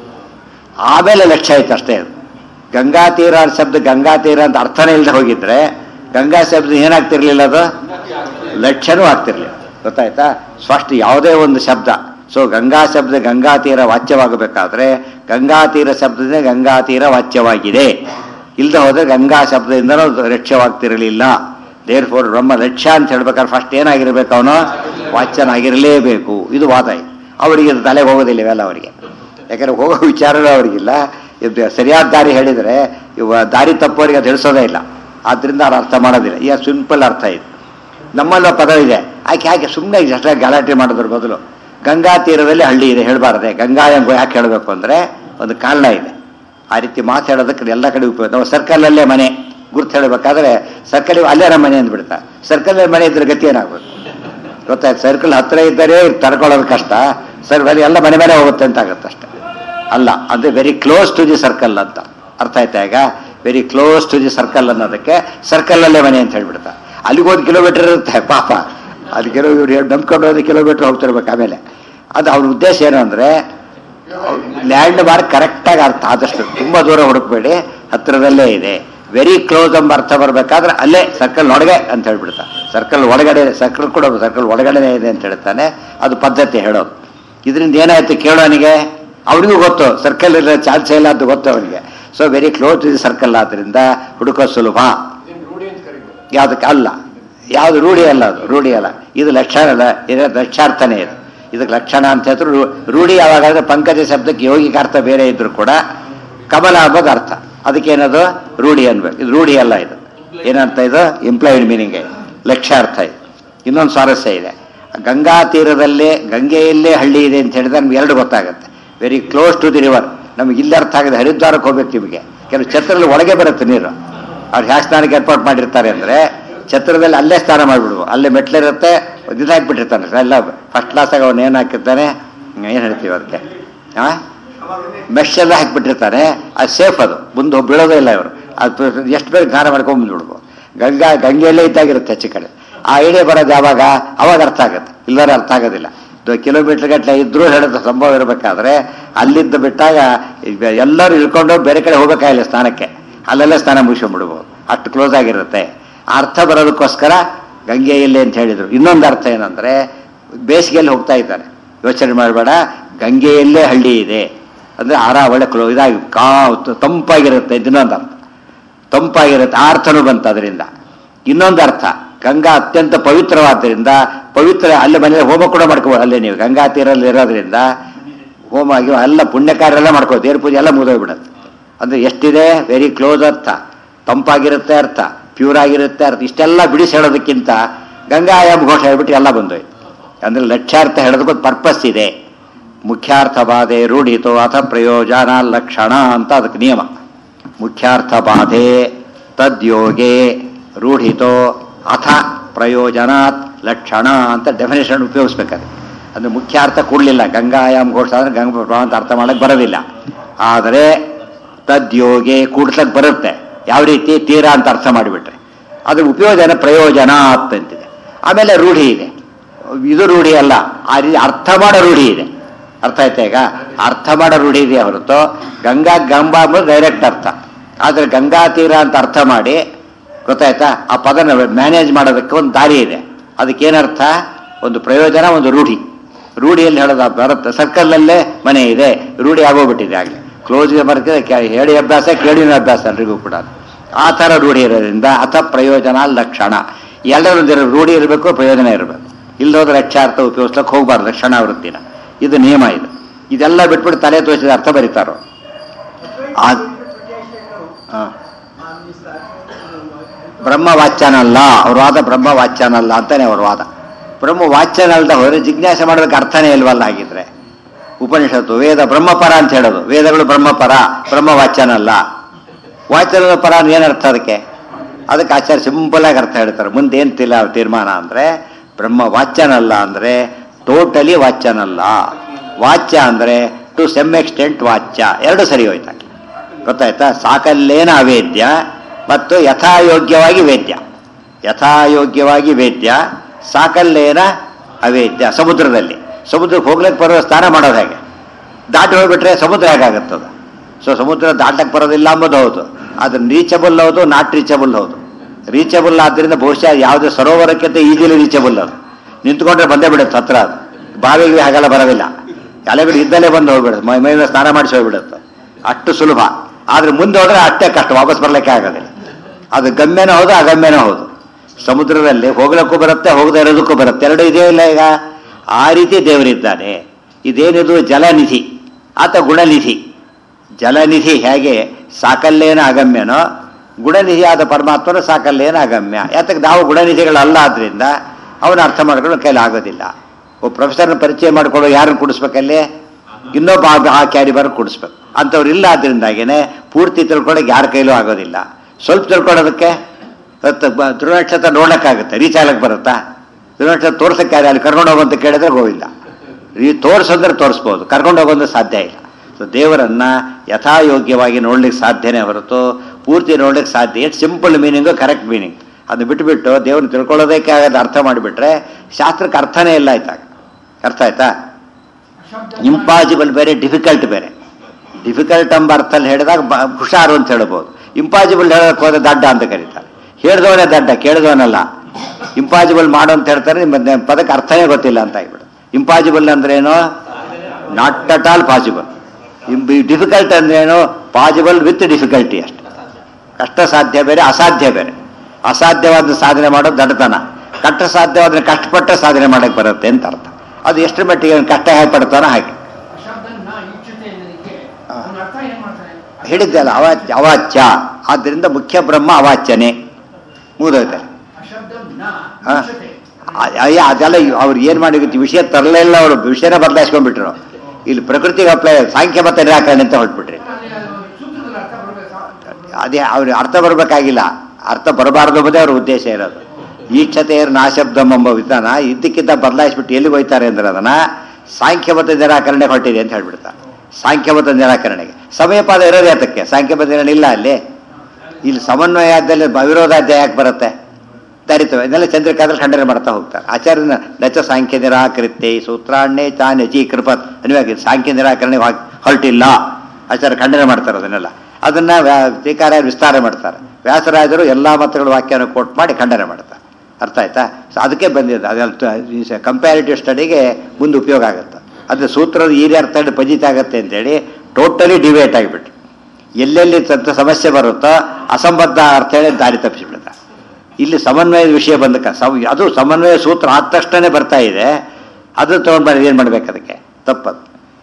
ಆಮೇಲೆ ಲಕ್ಷ್ಯ ಆಯ್ತು ಅಷ್ಟೇ ಅದು. ಗಂಗಾ ತೀರ ಅನ್ನೋ ಶಬ್ದ ಗಂಗಾ ತೀರ ಅಂತ ಅರ್ಥನೇ ಇಲ್ಲದೆ ಹೋಗಿದ್ರೆ ಗಂಗಾ ಶಬ್ದ ಏನಾಗ್ತಿರ್ಲಿಲ್ಲ ಅದು ಲಕ್ಷ್ಯನೂ ಆಗ್ತಿರ್ಲಿಲ್ಲ ಗೊತ್ತಾಯ್ತಾ ಸ್ಪಷ್ಟ ಯಾವುದೇ ಒಂದು ಶಬ್ದ ಸೊ ಗಂಗಾ ಶಬ್ದ ಗಂಗಾ ತೀರ ವಾಚ್ಯವಾಗಬೇಕಾದ್ರೆ ಗಂಗಾ ತೀರ ಶಬ್ದದಿಂದ ಗಂಗಾ ತೀರ ವಾಚ್ಯವಾಗಿದೆ ಇಲ್ಲದೆ ಹೋದ್ರೆ ಗಂಗಾ ಶಬ್ದದಿಂದನೂ ಲಕ್ಷ್ಯವಾಗ್ತಿರಲಿಲ್ಲ ದೇರ್ ಫೋರ್ ಬ್ರಹ್ಮ ಲಕ್ಷ್ಯ ಅಂತ ಹೇಳ್ಬೇಕಾದ್ರೆ ಫಸ್ಟ್ ಏನಾಗಿರ್ಬೇಕು ಅವನು ವಾಚ್ಯನಾಗಿರಲೇಬೇಕು ಇದು ವಾದ ಇದು. ಅವರಿಗೆ ಇದು ತಲೆಗೆ ಹೋಗೋದಿಲ್ಲ ಇವೆಲ್ಲ ಅವರಿಗೆ ಯಾಕಂದ್ರೆ ಹೋಗೋ ವಿಚಾರವೇ ಅವರಿಗಿಲ್ಲ ಇದು ಸರಿಯಾದ ದಾರಿ ಹೇಳಿದರೆ ಇವ ದಾರಿ ತಪ್ಪೋರಿಗೆ ಅದು ತಿಳಿಸೋದೇ ಇಲ್ಲ ಆದ್ರಿಂದ ಅವ್ರು ಅರ್ಥ ಮಾಡೋದಿಲ್ಲ ಈಗ ಸಿಂಪಲ್ ಅರ್ಥ ಇದೆ ನಮ್ಮಲ್ಲೂ ಪದ ಇದೆ ಆಕೆ ಯಾಕೆ ಸುಮ್ಮನೆ ಅಷ್ಟೇ ಗಲಾಟೆ ಮಾಡೋದ್ರ ಬದಲು ಗಂಗಾ ತೀರದಲ್ಲಿ ಹಳ್ಳಿ ಇದೆ ಹೇಳಬಾರ್ದೆ ಗಂಗಾ ಎಂಬ ಯಾಕೆ ಹೇಳಬೇಕು ಅಂದರೆ ಒಂದು ಕಾರಣ ಇದೆ ಆ ರೀತಿ ಮಾತಾಡೋದಕ್ಕೆ ಎಲ್ಲ ಕಡೆ ಉಪಯೋಗ ನಾವು ಸರ್ಕಲಲ್ಲೇ ಮನೆ ಗುರ್ತು ಹೇಳಬೇಕಾದ್ರೆ ಸರ್ಕಲ್ ಅಲ್ಲೇ ನಮ್ಮ ಮನೆ ಅಂದ್ಬಿಡ್ತಾ ಸರ್ಕಲ್ ಮನೆ ಇದ್ರೆ ಗತಿ ಏನಾಗ್ಬೇಕು ಗೊತ್ತಾಯ್ತು ಸರ್ಕಲ್ ಹತ್ರ ಇದ್ದರೆ ತಡ್ಕೊಳ್ಳೋದು ಕಷ್ಟ ಸರ್ ಬರೀ ಎಲ್ಲ ಮನೆ ಮೇಲೆ ಹೋಗುತ್ತೆ ಅಂತ ಆಗುತ್ತೆ ಅಷ್ಟೇ ಅಲ್ಲ ಅಂದ್ರೆ very close to the circle ಅಂತ ಅರ್ಥ ಆಯ್ತಾ ಈಗ very close to the circle ಅನ್ನೋದಕ್ಕೆ ಸರ್ಕಲ್ ಅಲ್ಲೇ ಮನೆ ಅಂತ ಹೇಳ್ಬಿಡ್ತಾ ಅಲ್ಲಿಗೆ ಒಂದು ಕಿಲೋಮೀಟರ್ ಇರುತ್ತೆ ಪಾಪ ಅದು ಕೆಲವು ಇವ್ರು ನಂಬ್ಕೊಂಡು ಹೋದ ಕಿಲೋಮೀಟರ್ ಹೋಗ್ತಿರ್ಬೇಕು ಆಮೇಲೆ ಅದು ಅವ್ರ ಉದ್ದೇಶ ಏನು ಅಂದ್ರೆ ಲ್ಯಾಂಡ್ ಮಾರ್ಕ್ ಕರೆಕ್ಟಾಗಿ ಅರ್ಥ ಆದಷ್ಟು ತುಂಬಾ ದೂರ ಹುಡುಕ್ಬೇಡಿ ಹತ್ರದಲ್ಲೇ ಇದೆ ವೆರಿ ಕ್ಲೋಸ್ ಎಂಬ ಅರ್ಥ ಬರ್ಬೇಕಾದ್ರೆ ಅಲ್ಲೇ ಸರ್ಕಲ್ ಒಳಗೆ ಅಂತ ಹೇಳ್ಬಿಡ್ತಾ ಸರ್ಕಲ್ ಒಳಗಡೆ ಸರ್ಕಲ್ ಕೂಡ ಸರ್ಕಲ್ ಒಳಗಡೆನೇ ಇದೆ ಅಂತ ಹೇಳ್ತಾನೆ ಅದು ಪದ್ಧತಿ ಹೇಳೋದು ಇದರಿಂದ ಏನಾಯ್ತು ಕೇಳೋನಿಗೆ ಅವನಿಗೂ ಗೊತ್ತು ಸರ್ಕಲ್ ಇರೋ ಚಾನ್ಸ್ ಇಲ್ಲ ಅಂತ ಗೊತ್ತು ಅವನಿಗೆ ಸೊ ವೆರಿ ಕ್ಲೋಸ್ ಇದೆ ಸರ್ಕಲ್ ಆದ್ರಿಂದ ಹುಡುಕೋ ಸುಲಭ ಯಾವ್ದಕ್ಕೆ ಅಲ್ಲ ಯಾವ್ದು ರೂಢಿ ಅಲ್ಲ ಅದು ರೂಢಿ ಅಲ್ಲ ಇದು ಲಕ್ಷಣ ಅಲ್ಲ ಇದು ಲಕ್ಷಾರ್ಥನೇ ಇದು ಇದಕ್ಕೆ ಲಕ್ಷಣ ಅಂತ ಹೇಳಿದ್ರು ರೂ- ರೂಢಿ ಯಾವಾಗಾದ್ರೆ ಪಂಕಜ ಶಬ್ದಕ್ಕೆ ಯೋಗಿಕ ಅರ್ಥ ಬೇರೆ ಇದ್ರು ಕೂಡ ಕಮಲ ಅಂಬೋದು ಅರ್ಥ ಅದಕ್ಕೇನದು ರೂಢಿ ಅನ್ಬೇಕು ಇದು ರೂಢಿ ಅಲ್ಲ ಇದು ಏನಂತ ಇದು ಇಂಪ್ಲಾಯ್ಡ್ ಮೀನಿಂಗ್ ಲಕ್ಷ್ಯಾರ್ಥ ಇದು ಇನ್ನೊಂದು ಸ್ವಾರಸ್ಯ ಇದೆ ಗಂಗಾ ತೀರದಲ್ಲೇ ಗಂಗೆಯಲ್ಲೇ ಹಳ್ಳಿ ಇದೆ ಅಂತ ಹೇಳಿದ್ರೆ ನಮ್ಗೆ ಎರಡು ಗೊತ್ತಾಗುತ್ತೆ very close to the river ನಮ್ಗೆ ಇಲ್ಲಿ ಅರ್ಥ ಆಗಿದೆ ಹರಿದ್ವಾರಕ್ಕೆ ಹೋಗ್ಬೇಕು ನಿಮಗೆ ಕೆಲವು ಛತ್ರದಲ್ಲಿ ಒಳಗೆ ಬರುತ್ತೆ ನೀರು ಅವ್ರು ಹ್ಯಾ ಸ್ನಾನಕ್ಕೆ ಏರ್ಪಾಟ್ ಮಾಡಿರ್ತಾರೆ ಅಂದ್ರೆ ಛತ್ರದಲ್ಲಿ ಅಲ್ಲೇ ಸ್ನಾನ ಮಾಡಿಬಿಡುವ ಅಲ್ಲೇ ಮೆಟ್ಲಿರುತ್ತೆ ಇದು ಹಾಕ್ಬಿಟ್ಟಿರ್ತಾನೆ ಎಲ್ಲ ಫಸ್ಟ್ ಕ್ಲಾಸಾಗಿ ಅವನು ಏನು ಹಾಕಿರ್ತಾನೆ ಏನು ಹೇಳ್ತೀವಿ ಅದಕ್ಕೆ ಆ ಮೆಶ್ ಎಲ್ಲ ಹಾಕ್ಬಿಟ್ಟಿರ್ತಾನೆ ಅದು ಸೇಫ್ ಅದು ಮುಂದೆ ಬೀಳೋದೇ ಇಲ್ಲ ಇವರು ಅದು ಎಷ್ಟು ಬೇಗ ಸ್ನಾನ ಮಾಡ್ಕೊಂಡು ಬಂದ್ಬಿಡ್ಬೋದು ಗಂಗಾ ಗಂಗೆಯಲ್ಲೇ ಇದ್ದಾಗಿರುತ್ತೆ ಹೆಚ್ಚು ಕಡೆ ಆ ಐಡಿಯಾ ಬರೋದು ಯಾವಾಗ ಅವಾಗ ಅರ್ಥ ಆಗುತ್ತೆ ಇಲ್ಲದ್ರೆ ಅರ್ಥ ಆಗೋದಿಲ್ಲ ಕಿಲೋಮೀಟರ್ ಗಟ್ಟಲೆ ಇದ್ರೂ ಹೇಳೋದು ಸಂಭವ ಇರಬೇಕಾದ್ರೆ ಅಲ್ಲಿದ್ದು ಬಿಟ್ಟಾಗ ಈಗ ಎಲ್ಲರೂ ಇಳ್ಕೊಂಡು ಬೇರೆ ಕಡೆ ಹೋಗ್ಬೇಕಾಗಿಲ್ಲ ಸ್ನಾನಕ್ಕೆ ಅಲ್ಲೆಲ್ಲ ಸ್ನಾನ ಮುಗಿಸ್ಕೊಂಡ್ಬಿಡ್ಬೋದು ಅಷ್ಟು ಕ್ಲೋಸ್ ಆಗಿರುತ್ತೆ ಆ ಅರ್ಥ ಬರೋದಕ್ಕೋಸ್ಕರ ಗಂಗೆಯಲ್ಲಿ ಅಂತ ಹೇಳಿದ್ರು ಇನ್ನೊಂದು ಅರ್ಥ ಏನಂದ್ರೆ ಬೇಸಿಗೆಯಲ್ಲಿ ಹೋಗ್ತಾ ಇದ್ದಾರೆ ಯೋಚನೆ ಮಾಡಬೇಡ ಗಂಗೆಯಲ್ಲೇ ಹಳ್ಳಿ ಇದೆ ಅಂದ್ರೆ ಆರ ಒಳ್ಳೆ ಕ್ಲೋ ಇದಾಗಿ ಕಾ ತಂಪಾಗಿರುತ್ತೆ ಅಂತ ಇನ್ನೊಂದು ಅರ್ಥ ತಂಪಾಗಿರುತ್ತೆ ಆ ಅರ್ಥನೂ ಬಂತು ಅದರಿಂದ ಇನ್ನೊಂದು ಅರ್ಥ ಗಂಗಾ ಅತ್ಯಂತ ಪವಿತ್ರವಾದ್ದರಿಂದ ಪವಿತ್ರ ಅಲ್ಲೇ ಮನೇಲಿ ಹೋಮ ಕೂಡ ಮಾಡ್ಕೋಬೋದು ಅಲ್ಲೇ ನೀವು ಗಂಗಾ ತೀರಲ್ಲಿ ಇರೋದ್ರಿಂದ ಹೋಮ ಆಗಿ ಎಲ್ಲ ಪುಣ್ಯ ಕಾರ್ಯ ಎಲ್ಲ ಮಾಡ್ಕೋ ದೇವ್ರ ಪೂಜೆ ಎಲ್ಲ ಮುಗಿದೋಗ್ಬಿಡುತ್ತೆ ಅಂದ್ರೆ ಎಷ್ಟಿದೆ ವೆರಿ ಕ್ಲೋಸ್ ಅರ್ಥ ತಂಪಾಗಿರುತ್ತೆ ಅರ್ಥ ಪ್ಯೂರ್ ಆಗಿರುತ್ತೆ ಅರ್ಥ ಇಷ್ಟೆಲ್ಲ ಬಿಡಿಸಿ ಹೇಳೋದಕ್ಕಿಂತ ಗಂಗಾಯಾಮ ಘೋಷ ಹೇಳ್ಬಿಟ್ಟು ಎಲ್ಲ ಬಂದೋಯ್ತು ಅಂದ್ರೆ ಲಕ್ಷ್ಯಾರ್ಥ ಹೇಳೋದಕ್ಕೊಂದು ಪರ್ಪಸ್ ಇದೆ ಮುಖ್ಯಾರ್ಥ ಬಾಧೆ ರೂಢಿತೋ ಅಥ ಪ್ರಯೋಜನ ಲಕ್ಷಣ ಅಂತ ಅದಕ್ಕೆ ನಿಯಮ ಮುಖ್ಯಾರ್ಥ ಬಾಧೆ ತದ್ಯೋಗೆ ರೂಢಿತೋ ಅಥ ಪ್ರಯೋಜನಾತ್ ಲಕ್ಷಣ ಅಂತ ಡೆಫಿನೇಷನ್ ಉಪಯೋಗಿಸ್ಬೇಕಾದ್ರೆ ಅಂದ್ರೆ ಮುಖ್ಯಾರ್ಥ ಕೊಡಲಿಲ್ಲ ಗಂಗಾಯಾಮ್ ಘೋಷ ಅಂದ್ರೆ ಗಂಗಾ ಪ್ರವಾಹ ಅಂತ ಅರ್ಥ ಮಾಡಕ್ ಬರೋದಿಲ್ಲ ಆದರೆ ತದ್ಯೋಗೆ ಕೂಡ್ಸಕ್ ಬರುತ್ತೆ ಯಾವ ರೀತಿ ತೀರಾ ಅಂತ ಅರ್ಥ ಮಾಡಿಬಿಟ್ರೆ ಅದ್ರ ಉಪಯೋಜನ ಪ್ರಯೋಜನ ಅಂತಿದೆ ಆಮೇಲೆ ರೂಢಿ ಇದೆ ಇದು ರೂಢಿ ಅಲ್ಲ ಆ ರೀತಿ ಅರ್ಥ ಮಾಡೋ ರೂಢಿ ಇದೆ ಅರ್ಥ ಆಯ್ತಾ ಈಗ ಅರ್ಥ ಮಾಡೋ ರೂಢಿ ಇದೆ ಹೊರತು ಗಂಗಾ ಗಂಬಾ ಅಂಬೋದು ಡೈರೆಕ್ಟ್ ಅರ್ಥ ಆದ್ರೆ ಗಂಗಾ ತೀರ ಅಂತ ಅರ್ಥ ಮಾಡಿ ಗೊತ್ತಾಯ್ತಾ ಆ ಪದನ ಮ್ಯಾನೇಜ್ ಮಾಡೋದಕ್ಕೆ ಒಂದು ದಾರಿ ಇದೆ ಅದಕ್ಕೇನರ್ಥ ಒಂದು ಪ್ರಯೋಜನ ಒಂದು ರೂಢಿ ರೂಢಿಯಲ್ಲಿ ಹೇಳೋದು ಬರುತ್ತೆ ಸರ್ಕಲ್ನಲ್ಲೇ ಮನೆ ಇದೆ ರೂಢಿ ಆಗೋಗ್ಬಿಟ್ಟಿದೆ ಆಗಲಿ ಕ್ಲೋಸ್ಗೆ ಬರ್ತದೆ ಕೆ- ಹೇಳಿ ಅಭ್ಯಾಸ ಕೇಳಿನ ಅಭ್ಯಾಸ ಎಲ್ರಿಗೂ ಕೂಡ ಆ ಥರ ರೂಢಿ ಇರೋದ್ರಿಂದ ಅಥ ಪ್ರಯೋಜನ ಲಕ್ಷಣ ಎಲ್ಲರದ್ದು ರೂಢಿ ಇರಬೇಕು ಪ್ರಯೋಜನ ಇರಬೇಕು ಇಲ್ಲದೋದ್ರೆ ಲಕ್ಷ್ಯಾರ್ಥ ಉಪಯೋಗಿಸ್ಲಕ್ಕೆ ಹೋಗ್ಬಾರ್ದು ಲಕ್ಷಣ ವೃತ್ತಿನ ಇದು ನಿಯಮ ಇದು ಇದೆಲ್ಲ ಬಿಟ್ಬಿಟ್ಟು ತಲೆ ತೋರಿಸಿದ ಅರ್ಥ ಬರೀತಾರೋ ಆ ಆ. ಬ್ರಹ್ಮ ವಾಚ್ಯನಲ್ಲ ಅವ್ರ ವಾದ ಬ್ರಹ್ಮ ವಾಚ್ಯನಲ್ಲ ಅಂತಾನೆ ಅವ್ರ ವಾದ ಬ್ರಹ್ಮ ವಾಚ್ಯನಲ್ದ ಹೋದ್ರೆ ಜಿಜ್ಞಾಸೆ ಮಾಡೋದಕ್ಕೆ ಅರ್ಥನೇ ಇಲ್ವಲ್ಲ ಆಗಿದ್ರೆ ಉಪನಿಷತ್ತು ವೇದ ಬ್ರಹ್ಮಪರ ಅಂತ ಹೇಳೋದು ವೇದಗಳು ಬ್ರಹ್ಮಪರ ಬ್ರಹ್ಮ ವಾಚ್ಯನಲ್ಲ ವಾಚ್ಯನದ ಪರ ಅಂದ್ರೆ ಏನರ್ಥ ಅದಕ್ಕೆ ಅದಕ್ಕೆ ಆಚಾರ್ಯ ಸಿಂಪಲ್ ಆಗಿ ಅರ್ಥ ಹೇಳ್ತಾರೆ ಮುಂದೆ ಏನ್ ತಿಲ್ಲ ತೀರ್ಮಾನ ಅಂದ್ರೆ ಬ್ರಹ್ಮ ವಾಚ್ಯನಲ್ಲ ಅಂದ್ರೆ ಟೋಟಲಿ ವಾಚ್ಯನಲ್ಲ ವಾಚ್ಯ ಅಂದ್ರೆ ಟು ಸೆಮ್ ಎಕ್ಸ್ಟೆಂಟ್ ವಾಚ್ಯ ಎರಡು ಸರಿ ಹೋಯ್ತಾಗ ಗೊತ್ತಾಯ್ತಾ ಸಾಕಲ್ಲೇನ ಅವೇದ್ಯ ಮತ್ತು ಯಥಾಯೋಗ್ಯವಾಗಿ ವೇದ್ಯ ಯಥಾಯೋಗ್ಯವಾಗಿ ವೇದ್ಯ ಸಾಕಲ್ಲೇನ ಅವೇದ್ಯ ಸಮುದ್ರದಲ್ಲಿ ಸಮುದ್ರಕ್ಕೆ ಹೋಗ್ಲಿಕ್ಕೆ ಬರೋ ಸ್ನಾನ ಮಾಡೋದು ಹೇಗೆ ದಾಟಿ ಹೋಗ್ಬಿಟ್ರೆ ಸಮುದ್ರ ಹೇಗಾಗುತ್ತದ ಸೊ ಸಮುದ್ರ ದಾಟಕ್ಕೆ ಬರೋದಿಲ್ಲ ಅಂಬೋದು ಹೌದು ಅದು ರೀಚಬಲ್ ಹೌದು ನಾಟ್ ರೀಚಬಲ್ ಹೌದು ರೀಚಬಲ್ ಆದ್ದರಿಂದ ಬಹುಶಃ ಯಾವುದೇ ಸರೋವರಕ್ಕಿಂತ ಈಜಿಲಿ ರೀಚಬಲ್ ಅದು ನಿಂತ್ಕೊಂಡ್ರೆ ಬಂದೇ ಬಿಡುತ್ತೆ ಹತ್ರ ಅದು ಬಾವಿಗೆ ಹಾಗೆಲ್ಲ ಬರೋದಿಲ್ಲ ಎಲೆಗಳು ಇದ್ದಲ್ಲೇ ಬಂದು ಹೋಗ್ಬಿಡುತ್ತೆ ಮೈ ಮೈಯಿಂದ ಸ್ನಾನ ಮಾಡಿಸಿ ಹೋಗ್ಬಿಡುತ್ತೆ ಅಷ್ಟು ಸುಲಭ ಆದ್ರೆ ಮುಂದೆ ಹೋದ್ರೆ ಅಷ್ಟೇ ಕಷ್ಟ ವಾಪಸ್ ಬರ್ಲಿಕ್ಕೆ ಆಗೋದಿಲ್ಲ ಅದು ಗಮ್ಯನೂ ಹೌದು ಅಗಮ್ಯನೂ ಹೌದು ಸಮುದ್ರದಲ್ಲಿ ಹೋಗ್ಲಿಕ್ಕೂ ಬರುತ್ತೆ ಹೋಗದೇ ಇರೋದಕ್ಕೂ ಬರುತ್ತೆ ಎರಡು ಇದೆಯೋ ಇಲ್ಲ ಈಗ ಆ ರೀತಿ ದೇವರಿದ್ದಾನೆ ಇದೇನಿದು ಜಲನಿಧಿ ಆತ ಗುಣನಿಧಿ ಜಲನಿಧಿ ಹೇಗೆ ಸಾಕಲ್ಲೇನ ಅಗಮ್ಯನೋ ಗುಣನಿಧಿ ಆದ ಪರಮಾತ್ಮನ ಸಾಕಲ್ಲೇನ ಅಗಮ್ಯ ಯಾತಕ್ಕೆ ನಾವು ಗುಣನಿಧಿಗಳಲ್ಲ ಆದ್ರಿಂದ ಅವನ ಅರ್ಥ ಮಾಡ್ಕೊಳ್ಳೋ ಕೈಲಿ ಆಗೋದಿಲ್ಲ ಒಬ್ಬ ಪ್ರೊಫೆಸರ್ನ ಪರಿಚಯ ಮಾಡ್ಕೊಳ್ಳೋ ಯಾರನ್ನು ಕುಡಿಸ್ಬೇಕಲ್ಲಿ ಇನ್ನೊಬ್ಬ ಆ- ಆ ಕ್ಯಾರಿಬರ್ ಕುಡಿಸ್ಬೇಕು ಅಂಥವ್ರು ಇಲ್ಲ ಆದ್ರಿಂದಾಗೇನೆ ಪೂರ್ತಿ ತಿಳ್ಕೊಳ್ಳೋಕೆ ಯಾರ ಕೈಲೂ ಆಗೋದಿಲ್ಲ ಸ್ವಲ್ಪ ತಿಳ್ಕೊಳ್ಳೋದಕ್ಕೆ ಇವತ್ತು ಬ- ಧ್ರುವನಕ್ಷತ್ರ ನೋಡೋಕ್ಕಾಗುತ್ತೆ ರೀಚ್ ಆಗ್ಲಿಕ್ಕೆ ಬರುತ್ತಾ ಧ್ರುವನಕ್ಷತ್ರ ತೋರ್ಸಕ್ಕೆ ಅಲ್ಲಿ ಕರ್ಕೊಂಡು ಹೋಗುವಂತ ಕೇಳಿದ್ರೆ ಗೋವಿಲ್ಲ ಈ ತೋರಿಸಂದ್ರೆ ತೋರಿಸ್ಬೋದು ಕರ್ಕೊಂಡು ಹೋಗೋದು ಸಾಧ್ಯ ಇಲ್ಲ ಸೊ ದೇವರನ್ನ ಯಥಾಯೋಗ್ಯವಾಗಿ ನೋಡ್ಲಿಕ್ಕೆ ಸಾಧ್ಯನೇ ಹೊರತು ಪೂರ್ತಿ ನೋಡ್ಲಿಕ್ಕೆ ಸಾಧ್ಯ ಎಷ್ಟು ಸಿಂಪಲ್ ಮೀನಿಂಗು ಕರೆಕ್ಟ್ ಮೀನಿಂಗ್ ಅದು ಬಿಟ್ಬಿಟ್ಟು ದೇವ್ರನ್ನ ತಿಳ್ಕೊಳ್ಳೋದಕ್ಕೆ ಆಗದ ಅರ್ಥ ಮಾಡಿಬಿಟ್ರೆ ಶಾಸ್ತ್ರಕ್ಕೆ ಅರ್ಥನೇ ಇಲ್ಲ ಆಯ್ತಾಗ ಅರ್ಥ ಆಯ್ತಾ ಇಂಪಾಸಿಬಲ್ ಬೇರೆ ಡಿಫಿಕಲ್ಟ್ ಬೇರೆ ಡಿಫಿಕಲ್ಟ್ ಎಂಬ ಅರ್ಥಲ್ಲಿ ಹೇಳಿದಾಗ ಬ- ಹುಷಾರು ಅಂತ ಹೇಳ್ಬೋದು ಇಂಪಾಸಿಬಲ್ ಹೇಳೋದಕ್ಕೆ ಹೋದ್ರೆ ದಡ್ಡ ಅಂತ ಕರೀತಾರೆ ಹೇಳಿದವನೇ ದಡ್ಡ ಕೇಳಿದವನಲ್ಲ ಇಂಪಾಸಿಬಲ್ ಮಾಡು ಅಂತ ಹೇಳ್ತಾರೆ ನಿಮ್ಮ ನೆ- ಪದಕ್ಕೆ ಅರ್ಥನೇ ಗೊತ್ತಿಲ್ಲ ಅಂತ ಆಗ್ಬಿಡುತ್ತೆ ಇಂಪಾಸಿಬಲ್ ಅಂದ್ರೇನು not at all possible difficult ಅಂದ್ರೇನು ಪಾಸಿಬಲ್ ವಿತ್ ಡಿಫಿಕಲ್ಟಿ ಅಷ್ಟೆ ಕಷ್ಟ ಸಾಧ್ಯ ಬೇರೆ ಅಸಾಧ್ಯ ಬೇರೆ ಅಸಾಧ್ಯವಾದ ಸಾಧನೆ ಮಾಡೋದು ದಡ್ಡತನ ಕಷ್ಟ ಸಾಧ್ಯವಾದ್ರೆ ಕಷ್ಟಪಟ್ಟ ಸಾಧನೆ ಮಾಡಕ್ಕೆ ಬರುತ್ತೆ ಅಂತ ಅರ್ಥ ಅದು ಎಷ್ಟು ಮಟ್ಟಿಗೆ ಅವ್ನು ಕಷ್ಟ ಹೇಗೆ ಪಡ್ತಾನೋ ಹಾಗೆ ಶಬ್ದನ್ನ ಈಕ್ಷತೆ ಅನ್ನೋದಕ್ಕೆ ಹಾ. ಅವ್ನ ಅರ್ಥ ಏನ್ ಮಾಡ್ತಾನೆ ಹೇಳಿದ್ದಲ್ಲ ಅವಾಚ್ಯ ಅವಾಚ್ಯ ಆದ್ದರಿಂದ ಮುಖ್ಯ ಬ್ರಹ್ಮ ಅವಾಚ್ಯನೇ ಮುಗಿದೋಯ್ತಾರೆ ಅಶಬ್ದಂ ನ ಹಾ. ಈಕ್ಷತೆ ಅ- ಅಯ್ಯ ಅದೆಲ್ಲ ಇವ್- ಅವ್ರು ಏನ್ ಮಾಡಿ ವಿಷಯ ತರಲೇ ಇಲ್ಲ ಅವರು ವಿಷಯನ ಬದಲಾಯಿಸ್ಕೊಂಡ್ಬಿಟ್ರು ಇಲ್ಲಿ ಪ್ರಕೃತಿಗೆ ಅಪ್ಲೈ ಸಾಂಖ್ಯ ಮತ್ತೆ ನಿರಾಕರಣೆ ಅಂತ ಹೊರಟ್ಬಿಟ್ರಿ ಅಲ್ಲಿ ಅದು ಸೂತ್ರದಲ್ಲಿ ಅರ್ಥ ಬರ್ಬೇಕು ಅದೇ ಅವ್ರಿಗೆ ಅರ್ಥ ಬರಬೇಕಾಗಿಲ್ಲ ಅರ್ಥ ಬರಬಾರದು ಎಂಬುದೇ ಅವ್ರ ಉದ್ದೇಶ ಇರೋದು ಈಕ್ಷತೆಯರ್ ನಾಶಬ್ದಂ ಎಂಬ ವಿಧಾನ ಇದ್ದಕ್ಕಿದ್ದ ಬದಲಾಯಿಸ್ಬಿಟ್ಟು ಎಲ್ಲಿ ಹೋಯ್ತಾರೆ ಅಂದ್ರೆ ಅದನ್ನ ಸಾಂಖ್ಯಮತ ನಿರಾಕರಣೆ ಹೊರಟಿದೆ ಅಂತ ಹೇಳ್ಬಿಡ್ತಾರೆ ಸಾಂಖ್ಯಮತ ನಿರಾಕರಣೆಗೆ ಸಮಯಪಾದ ಇರೋದೇ ಅದಕ್ಕೆ ಸಾಂಖ್ಯಮತ ನಿರಾಕರಣೆ ಇಲ್ಲ ಅಲ್ಲಿ ಇಲ್ಲಿ ಸಮನ್ವಯದಲ್ಲಿ ಅವಿರೋಧಾಧ್ಯಾಯ ಯಾಕೆ ಬರುತ್ತೆ ದಾರಿತವೆ ಇದನ್ನೆಲ್ಲ ಚಂದ್ರಿಕಾದಲ್ಲಿ ಖಂಡನೆ ಮಾಡ್ತಾ ಹೋಗ್ತಾರೆ ಆಚಾರ್ಯನ ನಚ ಸಾಂಖ್ಯ ನಿರಾಕರಿತೆ ಸೂತ್ರಾಣ್ಣೆ ಚಾ ನಚಿ ಕೃಪತ್ ಅನಿವಾಗಿ ಸಾಂಖ್ಯ ನಿರಾಕರಣೆ ಹೊಗ್- ಹೊರಟಿಲ್ಲ ಆಚಾರ್ಯ ಖಂಡನೆ ಮಾಡ್ತಾರೆ ಅದನ್ನೆಲ್ಲ ಅದನ್ನ ವ್ಯಾ- ಟೀಕಾರ ವಿಸ್ತಾರ ಮಾಡ್ತಾರೆ ವ್ಯಾಸರಾಜರು ಎಲ್ಲಾ ಮತಗಳ ವಾಕ್ಯನ ಕೋಟ್ ಮಾಡಿ ಖಂಡನೆ ಮಾಡ್ತಾರೆ ಅರ್ಥ ಆಯ್ತಾ ಸೊ ಅದಕ್ಕೆ ಬಂದಿದೆ ಅದೆಲ್ಲ ಕಂಪ್ಯಾರಿಟಿವ್ ಸ್ಟಡಿಗೆ ಮುಂದೆ ಉಪಯೋಗ ಆಗುತ್ತೆ ಅದು ಸೂತ್ರದ ಈ ಅರ್ಥ ಪಜಿತ ಆಗುತ್ತೆ ಅಂತೇಳಿ ಟೋಟಲಿ ಡಿವೇಟ್ ಆಗಿಬಿಟ್ರು ಎಲ್ಲೆಲ್ಲಿ ತಂತ ಸಮಸ್ಯೆ ಬರುತ್ತೋ ಅಸಂಬದ್ಧ ಅರ್ಥ ಹೇಳಿ ದಾರಿ ತಪ್ಪಿಸಿಬಿಡ್ತಾರೆ ಇಲ್ಲಿ ಸಮನ್ವಯದ ವಿಷಯ ಬಂದಕ್ಕ ಸಮ- ಅದು ಸಮನ್ವಯ ಸೂತ್ರ ಆದ ತಕ್ಷಣನೇ ಬರ್ತಾ ಇದೆ ಅದು ತಗೊಂಡು ಬಂದು ಏನು ಮಾಡ್ಬೇಕು ಅದಕ್ಕೆ ತಪ್ಪದು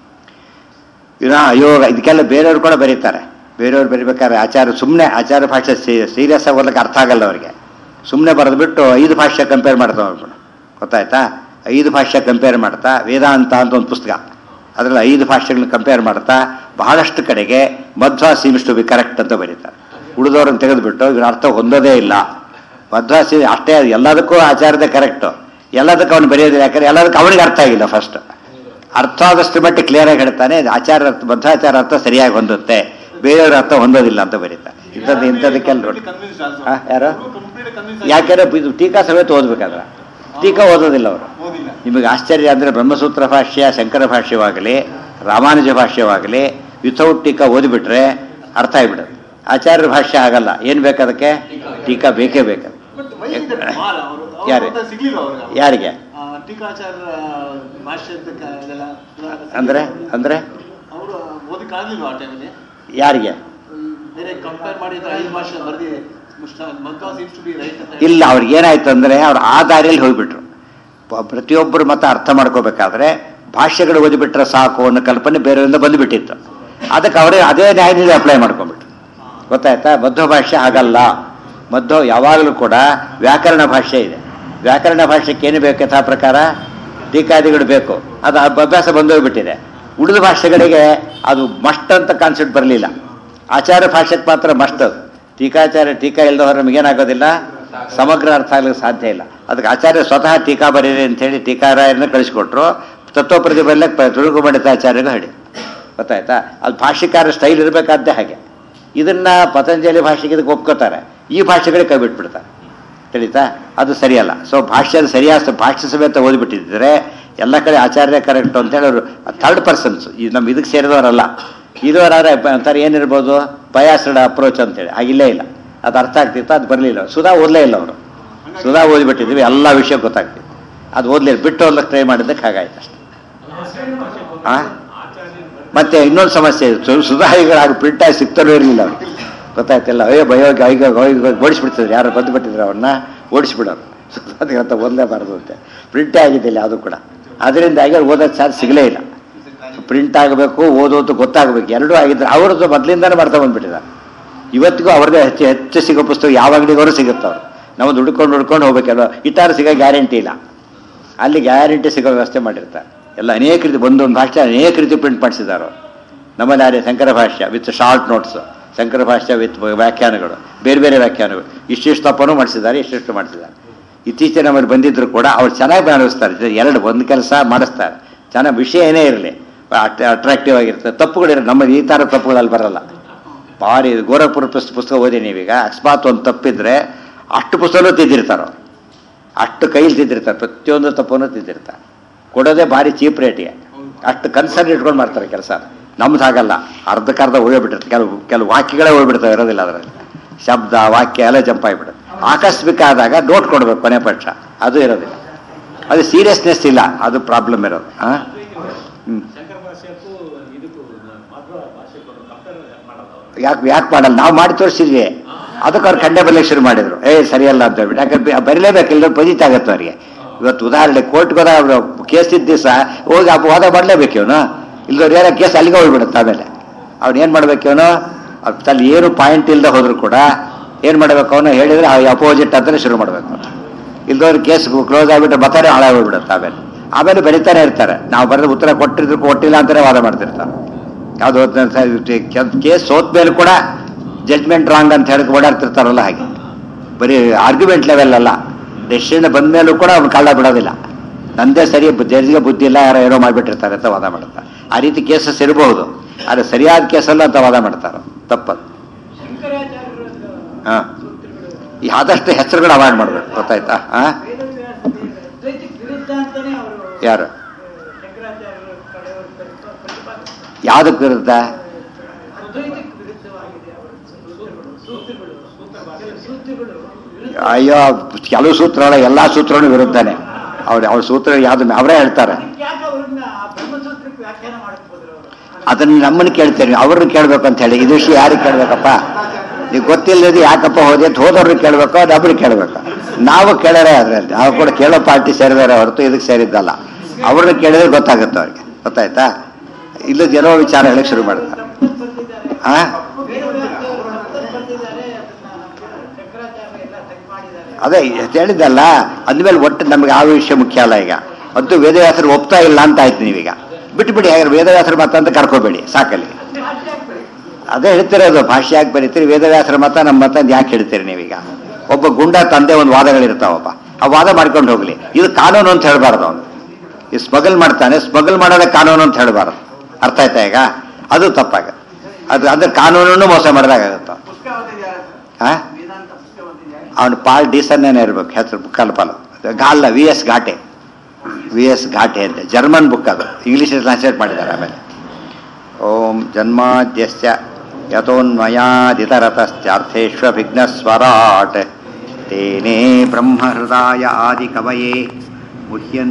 ಇನ್ನ ಅಯೋಗ ಇದಕ್ಕೆಲ್ಲ ಬೇರೆಯವ್ರು ಕೂಡ ಬರೀತಾರೆ ಬೇರೆಯವ್ರು ಬರಿಬೇಕಾದ್ರೆ ಆಚಾರ್ಯ ಸುಮ್ಮನೆ ಆಚಾರ್ಯ ಭಾಷೆ ಸೀರಿಯಸ್ ಆಗಿ ಓದಲಿಕ್ಕೆ ಅರ್ಥ ಆಗಲ್ಲ ಅವರಿಗೆ ಸುಮ್ಮನೆ ಬರೆದ್ಬಿಟ್ಟು ಐದು ಭಾಷೆ ಕಂಪೇರ್ ಮಾಡ್ತಾ ಹೋಗ್ಬಿಡು ಗೊತ್ತಾಯ್ತಾ ಐದು ಭಾಷೆ ಕಂಪೇರ್ ಮಾಡ್ತಾ ವೇದಾಂತ ಅಂತ ಒಂದು ಪುಸ್ತಕ ಅದರಲ್ಲಿ ಐದು ಭಾಷೆಗಳನ್ನ ಕಂಪೇರ್ ಮಾಡ್ತಾ ಬಹಳಷ್ಟು ಕಡೆಗೆ Madhva seems to be correct ಅಂತ ಬರೀತಾರೆ ಉಳಿದವ್ರನ್ನ ತೆಗೆದುಬಿಟ್ಟು ಇವ್ರ ಅರ್ಥ ಹೊಂದೋದೇ ಇಲ್ಲ ಮಧ್ವ ಸೀ ಅಷ್ಟೇ ಎಲ್ಲದಕ್ಕೂ ಆಚಾರದ ಕರೆಕ್ಟು ಎಲ್ಲದಕ್ಕೂ ಅವನು ಬರೆಯೋದಿಲ್ಲ ಯಾಕಂದ್ರೆ ಎಲ್ಲದಕ್ಕೂ ಅವನಿಗೆ ಅರ್ಥ ಆಗಿಲ್ಲ ಫಸ್ಟ್ ಅರ್ಥ ಆದಷ್ಟು ಮಟ್ಟಿಗೆ ಕ್ಲಿಯರ್ ಆಗಿ ಹೇಳ್ತಾನೆ ಆಚಾರ ಅರ್ಥ ಬದ್ಧಾಚಾರ ಅರ್ಥ ಸರಿಯಾಗಿ ಹೊಂದುತ್ತೆ ಬೇರೆಯವ್ರ ಅರ್ಥ ಹೊಂದೋದಿಲ್ಲ ಅಂತ ಬರೀತಾರೆ ಇಂಥದ್ದು ಇಂಥದಕ್ಕೆಲ್ಲ ನೋಡಿ ಹಾ, ಯಾರು ಯಾಕೆಂದ್ರೆ ಇದು ಟೀಕಾ ಸಮೇತ ಓದ್ಬೇಕಾದ್ರೆ ಟೀಕಾ ಓದೋದಿಲ್ಲ ಅವರು ಓದಿಲ್ಲ ನಿಮಗೆ ಆಶ್ಚರ್ಯ ಅಂದರೆ ಬ್ರಹ್ಮಸೂತ್ರ ಭಾಷ್ಯ ಶಂಕರ ಭಾಷ್ಯವಾಗಲಿ ರಾಮಾನುಜ ಭಾಷ್ಯವಾಗಲಿ ವಿಥೌಟ್ ಟೀಕಾ ಓದಿಬಿಟ್ರೆ ಅರ್ಥ ಆಗಿಬಿಡುತ್ತೆ ಆಚಾರ್ಯ ಭಾಷ್ಯ ಆಗಲ್ಲ ಏನು ಬೇಕದಕ್ಕೆ ಟೀಕಾ ಬೇಕೇ ಬೇಕು ಬಟ್ ವೈ ಇಸ್ ದಟ್ ಮಾಲ್ ಅವರು ಯಾರು? ಸಿಗ್ಲಿಲ್ಲ ಅವ್ರಿಗೆ ಯಾರಿಗೆ ಆ, ಟೀಕಾಚಾರ್ಯ ಭಾಷ್ಯದ ಕ- ಇದೆಲ್ಲ ಅಂದರೆ ಅಂದರೆ ಅವರು ಓದಕ್ಕಾಗ್ಲಿಲ್ವ ಆ ಟೈಮಲ್ಲಿ ಯಾರಿಗೆ ಬೇರೆ ಕಂಪೇರ್ ಮಾಡಿದ್ರೆ ಐದು ಭಾಷೆ ಬರ್ದಿ ಮಂತ್ವಾ ಸೀಮ್ಸ್ ಟು ಬಿ ರೈಟ್ ಅಂತ ಇಲ್ಲ ಅವ್ರಿಗೆ ಏನಾಯ್ತು ಅಂದರೆ ಅವ್ರು ಆ ದಾರಿಯಲ್ಲಿ ಹೋಗ್ಬಿಟ್ರು ಪ- ಪ್ರತಿಯೊಬ್ಬರು ಮತ ಅರ್ಥ ಮಾಡ್ಕೋಬೇಕಾದ್ರೆ ಭಾಷೆಗಳು ಓದಿಬಿಟ್ರೆ ಸಾಕು ಅನ್ನೋ ಕಲ್ಪನೆ ಬೇರೆಯವರಿಂದ ಬಂದುಬಿಟ್ಟಿತ್ತು ಅದಕ್ಕೆ ಅವರೇ ಅದೇ ನ್ಯಾಯದಿಂದ ಅಪ್ಲೈ ಮಾಡ್ಕೊಂಡ್ಬಿಟ್ರು ಗೊತ್ತಾಯ್ತಾ ಮಧ್ವ ಭಾಷೆ ಆಗಲ್ಲ ಮಧ್ವ ಯಾವಾಗಲೂ ಕೂಡ ವ್ಯಾಕರಣ ಭಾಷೆ ಇದೆ ವ್ಯಾಕರಣ ಭಾಷೆಗೆ ಏನು ಬೇಕು ಯಥಾ ಪ್ರಕಾರ ಟೀಕಾದಿಗಳು ಬೇಕು ಅದು ಅಭ್ಯಾಸ ಬಂದೋಗ್ಬಿಟ್ಟಿದೆ ಉಳಿದ ಭಾಷೆಗಳಿಗೆ ಅದು ಮಸ್ಟ್ ಅಂತ ಕಾನ್ಸೆಪ್ಟ್ ಬರಲಿಲ್ಲ ಆಚಾರ ಭಾಷೆಗೆ ಮಾತ್ರ ಮಸ್ಟ್ ಅದು ಟೀಕಾಚಾರ್ಯ ಟೀಕಾ ಇಲ್ಲದ ಹೊರ ನಮಗೇನಾಗೋದಿಲ್ಲ ಸಮಗ್ರ ಅರ್ಥ ಆಗ್ಲಿಕ್ಕೆ ಸಾಧ್ಯ ಇಲ್ಲ ಅದಕ್ಕೆ ಆಚಾರ್ಯ ಸ್ವತಃ ಟೀಕಾ ಬರೀರಿ ಅಂತೇಳಿ ಟೀಕಾರಾಯರನ್ನ ಕಳಿಸ್ಕೊಟ್ರು ತತ್ವ ಪ್ರತಿಭೆಲ್ಲಕ್ಕೆ ತುಳುಗುಮಡಿತಾಚಾರ್ಯಗೂ ಹೇಳಿ ಗೊತ್ತಾಯ್ತಾ ಅದು ಭಾಷಿಕಾರ ಸ್ಟೈಲ್ ಇರಬೇಕಾದ್ದೇ ಹಾಗೆ ಇದನ್ನ ಪತಂಜಲಿ ಭಾಷೆಗೆ ಇದಕ್ಕೆ ಒಪ್ಕೋತಾರೆ ಈ ಭಾಷೆಗಳಿಗೆ ಕೈ ಬಿಟ್ಬಿಡ್ತಾರೆ ತಿಳಿತಾ ಅದು ಸರಿಯಲ್ಲ ಸೊ ಭಾಷ್ಯದ ಸರಿಯಾದ ಭಾಷ್ಯ ಸಮೇತ ಓದಿಬಿಟ್ಟಿದ್ರೆ ಎಲ್ಲ ಕಡೆ ಆಚಾರ್ಯ ಕರೆಕ್ಟ್ ಅಂತೇಳಿ ಅವರು ಥರ್ಡ್ ಪರ್ಸನ್ಸ್ ಈ ನಮ್ಮ ಇದಕ್ಕೆ ಸೇರಿದವರಲ್ಲ ಇರೋರಾದ್ರೆ ಅಂತಾರೆ ಏನಿರ್ಬೋದು ಬಯಾಸ್ಡ್ ಅಪ್ರೋಚ್ ಅಂತೇಳಿ ಆಗಿಲ್ಲೇ ಇಲ್ಲ ಅದು ಅರ್ಥ ಆಗ್ತಿತ್ತು ಅದು ಬರಲಿಲ್ಲ ಸುಧಾ ಓದಲೇ ಇಲ್ಲ ಅವರು ಸುಧಾ ಓದಿಬಿಟ್ಟಿದ್ವಿ ಎಲ್ಲ ವಿಷಯ ಗೊತ್ತಾಗ್ತಿತ್ತು ಅದು ಓದ್ಲಿಲ್ಲ ಬಿಟ್ಟು ಓದ್ಲಿಕ್ಕೆ ಟ್ರೈ ಮಾಡಿದ್ದಕ್ಕೆ ಹಾಗಾಯ್ತು ಅಷ್ಟೇ ಆ? ಮತ್ತೆ ಇನ್ನೊಂದು ಸಮಸ್ಯೆ ಸು- ಸುಧಾರಿಗಳಾಗಿ ಪ್ರಿಂಟ್ ಆಗಿ ಸಿಗ್ತಾನೂ ಇರಲಿಲ್ಲ ಅವ್ರಿಗೆ ಗೊತ್ತಾಯ್ತಿಲ್ಲ ಅಯ್ಯೋ ಭಯ ಈಗ ಓಡಿಸ್ಬಿಡ್ತಿದ್ರು ಯಾರು ಬಂದುಬಿಟ್ಟಿದ್ರು ಅವ್ರನ್ನ ಓಡಿಸ್ಬಿಡೋರು ಸುಧಾರಿಗಳಂತ ಓದಲೇಬಾರ್ದು ಅಂತೆ ಪ್ರಿಂಟೇ ಆಗಿದ್ದಿಲ್ಲ ಅದು ಕೂಡ ಅದರಿಂದಾಗಿ ಅವ್ರು ಓದೋದು ಚಾನ್ಸ್ ಸಿಗಲೇ ಇಲ್ಲ ಪ್ರಿಂಟ್ ಆಗಬೇಕು ಓದೋದು ಗೊತ್ತಾಗಬೇಕು ಎರಡೂ ಆಗಿದ್ರೆ ಅವ್ರದ್ದು ಮೊದಲಿಂದಾನೇ ಮಾಡ್ತಾ ಬಂದ್ಬಿಟ್ಟಿದ್ದಾರೆ ಇವತ್ತಿಗೂ ಅವ್ರದ್ದೇ ಹೆಚ್ಚು ಹೆಚ್ಚು ಸಿಗೋ ಪುಸ್ತಕ ಯಾವ ಅಂಗಡಿಗವರು ಸಿಗುತ್ತೆ ಅವ್ರು ನಾವು ಹುಡ್ಕೊಂಡು ಹುಡ್ಕೊಂಡು ಹೋಗ್ಬೇಕಲ್ಲ ಇಟ್ಟಾರು ಸಿಗೋ ಗ್ಯಾರಂಟಿ ಇಲ್ಲ ಅಲ್ಲಿ ಗ್ಯಾರಂಟಿ ಸಿಗೋ ವ್ಯವಸ್ಥೆ ಮಾಡಿರ್ತಾರೆ ಎಲ್ಲ ಅನೇಕ ರೀತಿ ಒಂದೊಂದು ಭಾಷೆ ಅನೇಕ ರೀತಿ ಪ್ರಿಂಟ್ ಮಾಡಿಸಿದ್ದಾರೆ ಅವ್ರು. ನಮ್ಮಲ್ಲಿ ಆರ್ಯ ಶಂಕರ ಭಾಷ್ಯ ವಿತ್ ಶಾರ್ಟ್ ನೋಟ್ಸ್ ಶಂಕರ ಭಾಷ್ಯ ವಿತ್ ವ್ಯಾಖ್ಯಾನಗಳು ಬೇರೆ ಬೇರೆ ವ್ಯಾಖ್ಯಾನಗಳು ಇಷ್ಟಿಷ್ಟು ತಪ್ಪನೂ ಮಾಡಿಸಿದ್ದಾರೆ ಇಷ್ಟಿಷ್ಟು ಮಾಡಿಸಿದ್ದಾರೆ ಇತ್ತೀಚೆಗೆ ನಮ್ಮಲ್ಲಿ ಬಂದಿದ್ರು ಕೂಡ ಅವ್ರು ಚೆನ್ನಾಗಿ ಮಾಡಿಸ್ತಾರೆ ಇದು ಎರಡು ಒಂದು ಕೆಲಸ ಮಾಡಿಸ್ತಾರೆ ಚೆನ್ನಾಗಿ ವಿಷಯ ಏನೇ ಇರಲಿ ಅಟ್ರಾಕ್ಟಿವ್ ಆಗಿರ್ತದೆ ತಪ್ಪುಗಳಿರೋ ನಮ್ಮದು ಈ ಥರ ತಪ್ಪುಗಳಲ್ಲಿ ಬರಲ್ಲ ಭಾರಿ ಗೋರಖಪುರ ಪುಸ್ತಕ ಪುಸ್ತಕ ಓದಿ ನೀವೀಗ ಅಕಸ್ಮಾತ್ ಒಂದು ತಪ್ಪಿದ್ರೆ ಅಷ್ಟು ಪುಸ್ತಕನೂ ತಿದ್ದಿರ್ತಾರೆ ಅವ್ರು ಅಷ್ಟು ಕೈಲಿ ತಿದ್ದಿರ್ತಾರೆ ಪ್ರತಿಯೊಂದು ತಪ್ಪನ್ನು ತಿದ್ದಿರ್ತಾರೆ ಕೊಡೋದೇ ಭಾರಿ ಚೀಪ್ ರೇಟಿಗೆ ಅಷ್ಟು ಕನ್ಸರ್ನ್ ಇಟ್ಕೊಂಡು ಮಾಡ್ತಾರೆ ಕೆಲಸ ನಮ್ದು ಹಾಗಲ್ಲ ಅರ್ಧಕ್ಕರ್ಧ ಉಳಿಯೋಗ್ಬಿಟ್ಟಿರುತ್ತೆ ಕೆಲವು ಕೆಲವು ವಾಕ್ಯಗಳೇ ಉಳ್ಬಿಡ್ತವೆ ಇರೋದಿಲ್ಲ ಅದರಲ್ಲಿ ಶಬ್ದ ವಾಕ್ಯ ಎಲ್ಲ ಜಂಪ್ ಆಗಿಬಿಡುತ್ತೆ ಆಕಸ್ಮಿಕ ಆದಾಗ ನೋಟ್ ಕೊಡ್ಬೇಕು ಕೊನೆ ಪಕ್ಷ ಅದು ಇರೋದಿಲ್ಲ ಅದು ಸೀರಿಯಸ್ನೆಸ್ ಇಲ್ಲ ಅದು ಪ್ರಾಬ್ಲಮ್ ಇರೋದು ಹಾಂ ಹ್ಞೂ ಶಂಕರ ಭಾಷೆಕ್ಕೂ ಇದಕ್ಕೂ ಮಾಧ್ವ ಭಾಷೆಗೂ ಕಂಪೇರ್ ಮಾಡಲ್ಲ ಅವರು ಯಾಕೆ ಯಾಕೆ ಮಾಡಲ್ಲ ನಾವು ಮಾಡಿ ತೋರಿಸಿದ್ವಿ ಅದಕ್ಕೆ ಅವ್ರು ಕಂಡೆ ಬರಲಿಕ್ಕೆ ಶುರು ಮಾಡಿದ್ರು ಏ ಸರಿಯಲ್ಲ ಅಂತ ಹೇಳ್ಬಿಟ್ಟು ಯಾಕಂದ್ರೆ ಬರೀಲೇಬೇಕು ಇಲ್ಲದ್ರೆ ಪಜಿತ ಆಗತ್ತೆ ಅವ್ರಿಗೆ ಇವತ್ತು ಉದಾಹರಣೆ ಕೋರ್ಟ್ಗೆ ಹೋದಾಗ ಅವರು ಕೇಸ್ ಇದ್ದ ದಿವಸ ಹೋಗಿ ಅಪ್ಪ ವಾದ ಮಾಡಲೇಬೇಕು ಇವನು ಇಲ್ಲದವ್ರು ಏನೋ ಕೇಸ್ ಅಲ್ಲಿಗೆ ಹೋಗ್ಬಿಡುತ್ತೆ ಆಮೇಲೆ ಅವ್ನು ಏನು ಮಾಡ್ಬೇಕು ಇವನು ಅಲ್ಲಿ ಏನು ಪಾಯಿಂಟ್ ಇಲ್ಲದೆ ಹೋದ್ರು ಕೂಡ ಏನು ಮಾಡಬೇಕು ಅವನು ಹೇಳಿದ್ರೆ ಅಪೋಸಿಟ್ ಅಂತಲೇ ಶುರು ಮಾಡಬೇಕು ಇಲ್ದವ್ರ ಕೇಸ್ ಕ್ಲೋಸ್ ಆಗಿಬಿಟ್ಟು ಬತ್ತಾರೆ ಹಾಳಾಗೋಗ್ಬಿಡುತ್ತೆ ಆಮೇಲೆ ಆಮೇಲೆ ಬೆಳೀತಾನೆ ಇರ್ತಾರೆ ನಾವು ಬರೆದ ಉತ್ತರ ಕೊಟ್ಟಿದ್ರು ಕೊಟ್ಟಿಲ್ಲ ಅಂತಾನೆ ವಾದ ಮಾಡ್ತಿರ್ತಾರೆ ಯಾವುದು ಕೇಸ್ ಸೋತ್ ಮೇಲೆ ಕೂಡ ಜಡ್ಜ್ಮೆಂಟ್ ರಾಂಗ್ ಅಂತ ಹೇಳಿ ಓಡಾಡ್ತಿರ್ತಾರಲ್ಲ ಹಾಗೆ ಬರೀ ಆರ್ಗ್ಯುಮೆಂಟ್ ಲೆವೆಲ್ ಅಲ್ಲ ಡೆಸಿಷನ್ ಬಂದ ಮೇಲೂ ಕೂಡ ಅವ್ನು ಕಳ್ಳ ಬಿಡೋದಿಲ್ಲ ನಂದೇ ಸರಿ ಜಡ್ಜ್ಗೆ ಬುದ್ಧಿ ಇಲ್ಲ ಯಾರೋ ಏನೋ ಮಾಡಿಬಿಟ್ಟಿರ್ತಾರೆ ಅಂತ ವಾದ ಮಾಡ್ತಾರೆ ಆ ರೀತಿ ಕೇಸಸ್ ಇರಬಹುದು ಆದರೆ ಸರಿಯಾದ ಕೇಸಲ್ಲ ಅಂತ ವಾದ ಮಾಡ್ತಾರೆ ತಪ್ಪದು ಶಂಕರಾಚಾರ್ಯರದ್ದು ಹಾಂ ಸೂತ್ರಗಳು ಈ ಆದಷ್ಟು ಹೆಸರುಗಳು ಅವಾಯ್ಡ್ ಮಾಡಬೇಕು ಗೊತ್ತಾಯ್ತಾ ಹಾಂ ದ್ವೈತಕ್ಕೆ ವಿರುದ್ಧ ಅಂತಾನೆ ಅವರು ಯಾರು ಶಂಕರಾಚಾರ್ಯರ ಕಡೆಯವರು ಪ್ರತಿಪಾ- ಪ್ರತಿಪಾದಿಸ್ತಾರೆ ಯಾವುದಕ್ಕೆ ವಿರುದ್ಧ ಅದ್ವೈತಕ್ಕೆ ವಿರುದ್ಧವಾಗಿದೆ ಅವರ ಸೂತ್ರಗಳು ಸೂತ್ರಗಳು ಕೆಲವು ಸೂತ್ರಗಳು ವಿರುದ್ಧ ಅಯ್ಯೋ ಕೆಲವು ಸೂತ್ರಗಳ ಎಲ್ಲ ಸೂತ್ರನೂ ವಿರುದ್ಧನೇ ಅವ್ರು ಅವ್ರ ಸೂತ್ರ ಯಾವ್ದು ಅವರೇ ಹೇಳ್ತಾರೆ ಅದಕ್ಕೆ ಯಾಕೆ ಅವ್ರನ್ನ ಆ ಬ್ರಹ್ಮಸೂತ್ರಕ್ಕೆ ವ್ಯಾಖ್ಯಾನ ಮಾಡಕ್ ಹೋದ್ರು ಅವರು ಅದನ್ನ ನಮ್ಮನ್ನ ಕೇಳ್ತೇನೆ ಅವ್ರನ್ನ ಕೇಳ್ಬೇಕು ಅಂತ ಹೇಳಿ ಇದು ವಿಷಯ ಯಾರಿಗೆ ಕೇಳ್ಬೇಕಪ್ಪ ನೀವು ಗೊತ್ತಿಲ್ಲದೆ ಯಾಕಪ್ಪ ಹೋದೆ ಅಂತ ಹೋದವ್ರನ್ನ ಕೇಳ್ಬೇಕು ನಮ್ಮನ್ನ ಕೇಳ್ಬೇಕು ನಾವು ಕೇಳೋರೆ ಅದ್ರಲ್ಲಿ ನಾವು ಕೂಡ ಕೇಳೋ ಪಾರ್ಟಿ ಸೇರಿದಾರೆ ಹೊರತು ಇದಕ್ಕೆ ಸೇರಿದ್ದಲ್ಲ ಅವ್ರನ್ನ ಕೇಳಿದ್ರೆ ಗೊತ್ತಾಗುತ್ತೆ ಅವ್ರಿಗೆ ಗೊತ್ತಾಯ್ತಾ ಇಲ್ಲ ಏನೋ ವಿಚಾರ ಹೇಳಕ್ ಶುರು ಮಾಡ್ತಾರೆ ತಪ್ಪಲ್ಲಿ ಬಂದಿದ್ದಾರೆ ಆ ವೇದವ್ಯಾಸರು ತಪ್ಪಲ್ಲಿ ಬಂದಿದ್ದಾರೆ ಅದನ್ನ ಶಂಕರಾಚಾರ್ಯ ಎಲ್ಲ ಸರಿ ಮಾಡಿದ್ದಾರೆ ಅದೇ ಇದ್ ಹೇಳಿದ್ದಲ್ಲ ಅಂದಮೇಲೆ ಒಟ್ಟು ನಮ್ಗೆ ಆ ವಿಷಯ ಮುಖ್ಯ ಅಲ್ಲ ಈಗ ಅಂತೂ ವೇದವ್ಯಾಸರು ಒಪ್ತಾ ಇಲ್ಲ ಅಂತ ಆಯ್ತು ನೀವೀಗ ಬಿಟ್ಬಿಡಿ ಹಾಗಾದ್ರೆ ವೇದವ್ಯಾಸರ ಮತ ಅಂತ ಕರ್ಕೋಬೇಡಿ ಸಾಕಲ್ಲಿ ಅದೇ ಹೇಳ್ತಿರೋದು ಭಾಷೆ ಯಾಕೆ ಬರೀತೀರಿ ವೇದವ್ಯಾಸರ ಮತ ನಮ್ಮ ಮತ ಅಂತ ಯಾಕೆ ಹೇಳ್ತೀರಿ ನೀವೀಗ ಒಬ್ಬ ಗುಂಡ ತಂದೆ ಒಂದು ವಾದಗಳಿರ್ತಾವಪ್ಪ ಆ ವಾದ ಮಾಡ್ಕೊಂಡು ಹೋಗ್ಲಿ ಇದು ಕಾನೂನು ಅಂತ ಹೇಳ್ಬಾರ್ದು ಅವನು ಈ ಸ್ಮಗಲ್ ಮಾಡ್ತಾನೆ ಸ್ಮಗಲ್ ಮಾಡೋದೇ ಕಾನೂನು ಅಂತ ಹೇಳ್ಬಾರ್ದು ಅರ್ಥ ಆಯ್ತಾ ಈಗ ಅದು ತಪ್ಪಾಗುತ್ತೆ ಅದು ಅಂದ್ರೆ ಕಾನೂನನ್ನು ಮೋಸ ಮಾಡಿದಾಗುತ್ತೆ ಪುಸ್ತಕ ಓದಿದ್ದಾರೆ ಹಾ ವೇದಾಂತ ಪುಸ್ತಕ ಓದಿದ್ದಾರೆ ಅವನು ಪಾಲ್ ಡೀಸನ್ನೇನೆ ಇರಬೇಕು ಹೆಸರು ಕಲ್ಪಲ ಗಾಲ್ಲ V S Ghate V S Ghate ಅಂತ ಜರ್ಮನ್ ಬುಕ್ ಅದು ಇಂಗ್ಲೀಷ್ ಟ್ರಾನ್ಸ್ಲೇಟ್ ಮಾಡಿದ್ದಾರೆ ಆಮೇಲೆ ಓಂ ಜನ್ಮಾದ್ಯಸ್ಯ ಯಥೋನ್ಮಯಾದಿತರತಶ್ಚಾರ್ಥೇಷ್ವಭಿಘ್ನಸ್ವರಾಟ್ ತೇನೇ ಬ್ರಹ್ಮಹೃದಾಯ ಆದಿಕವಯೇ ಮುಹ್ಯನ್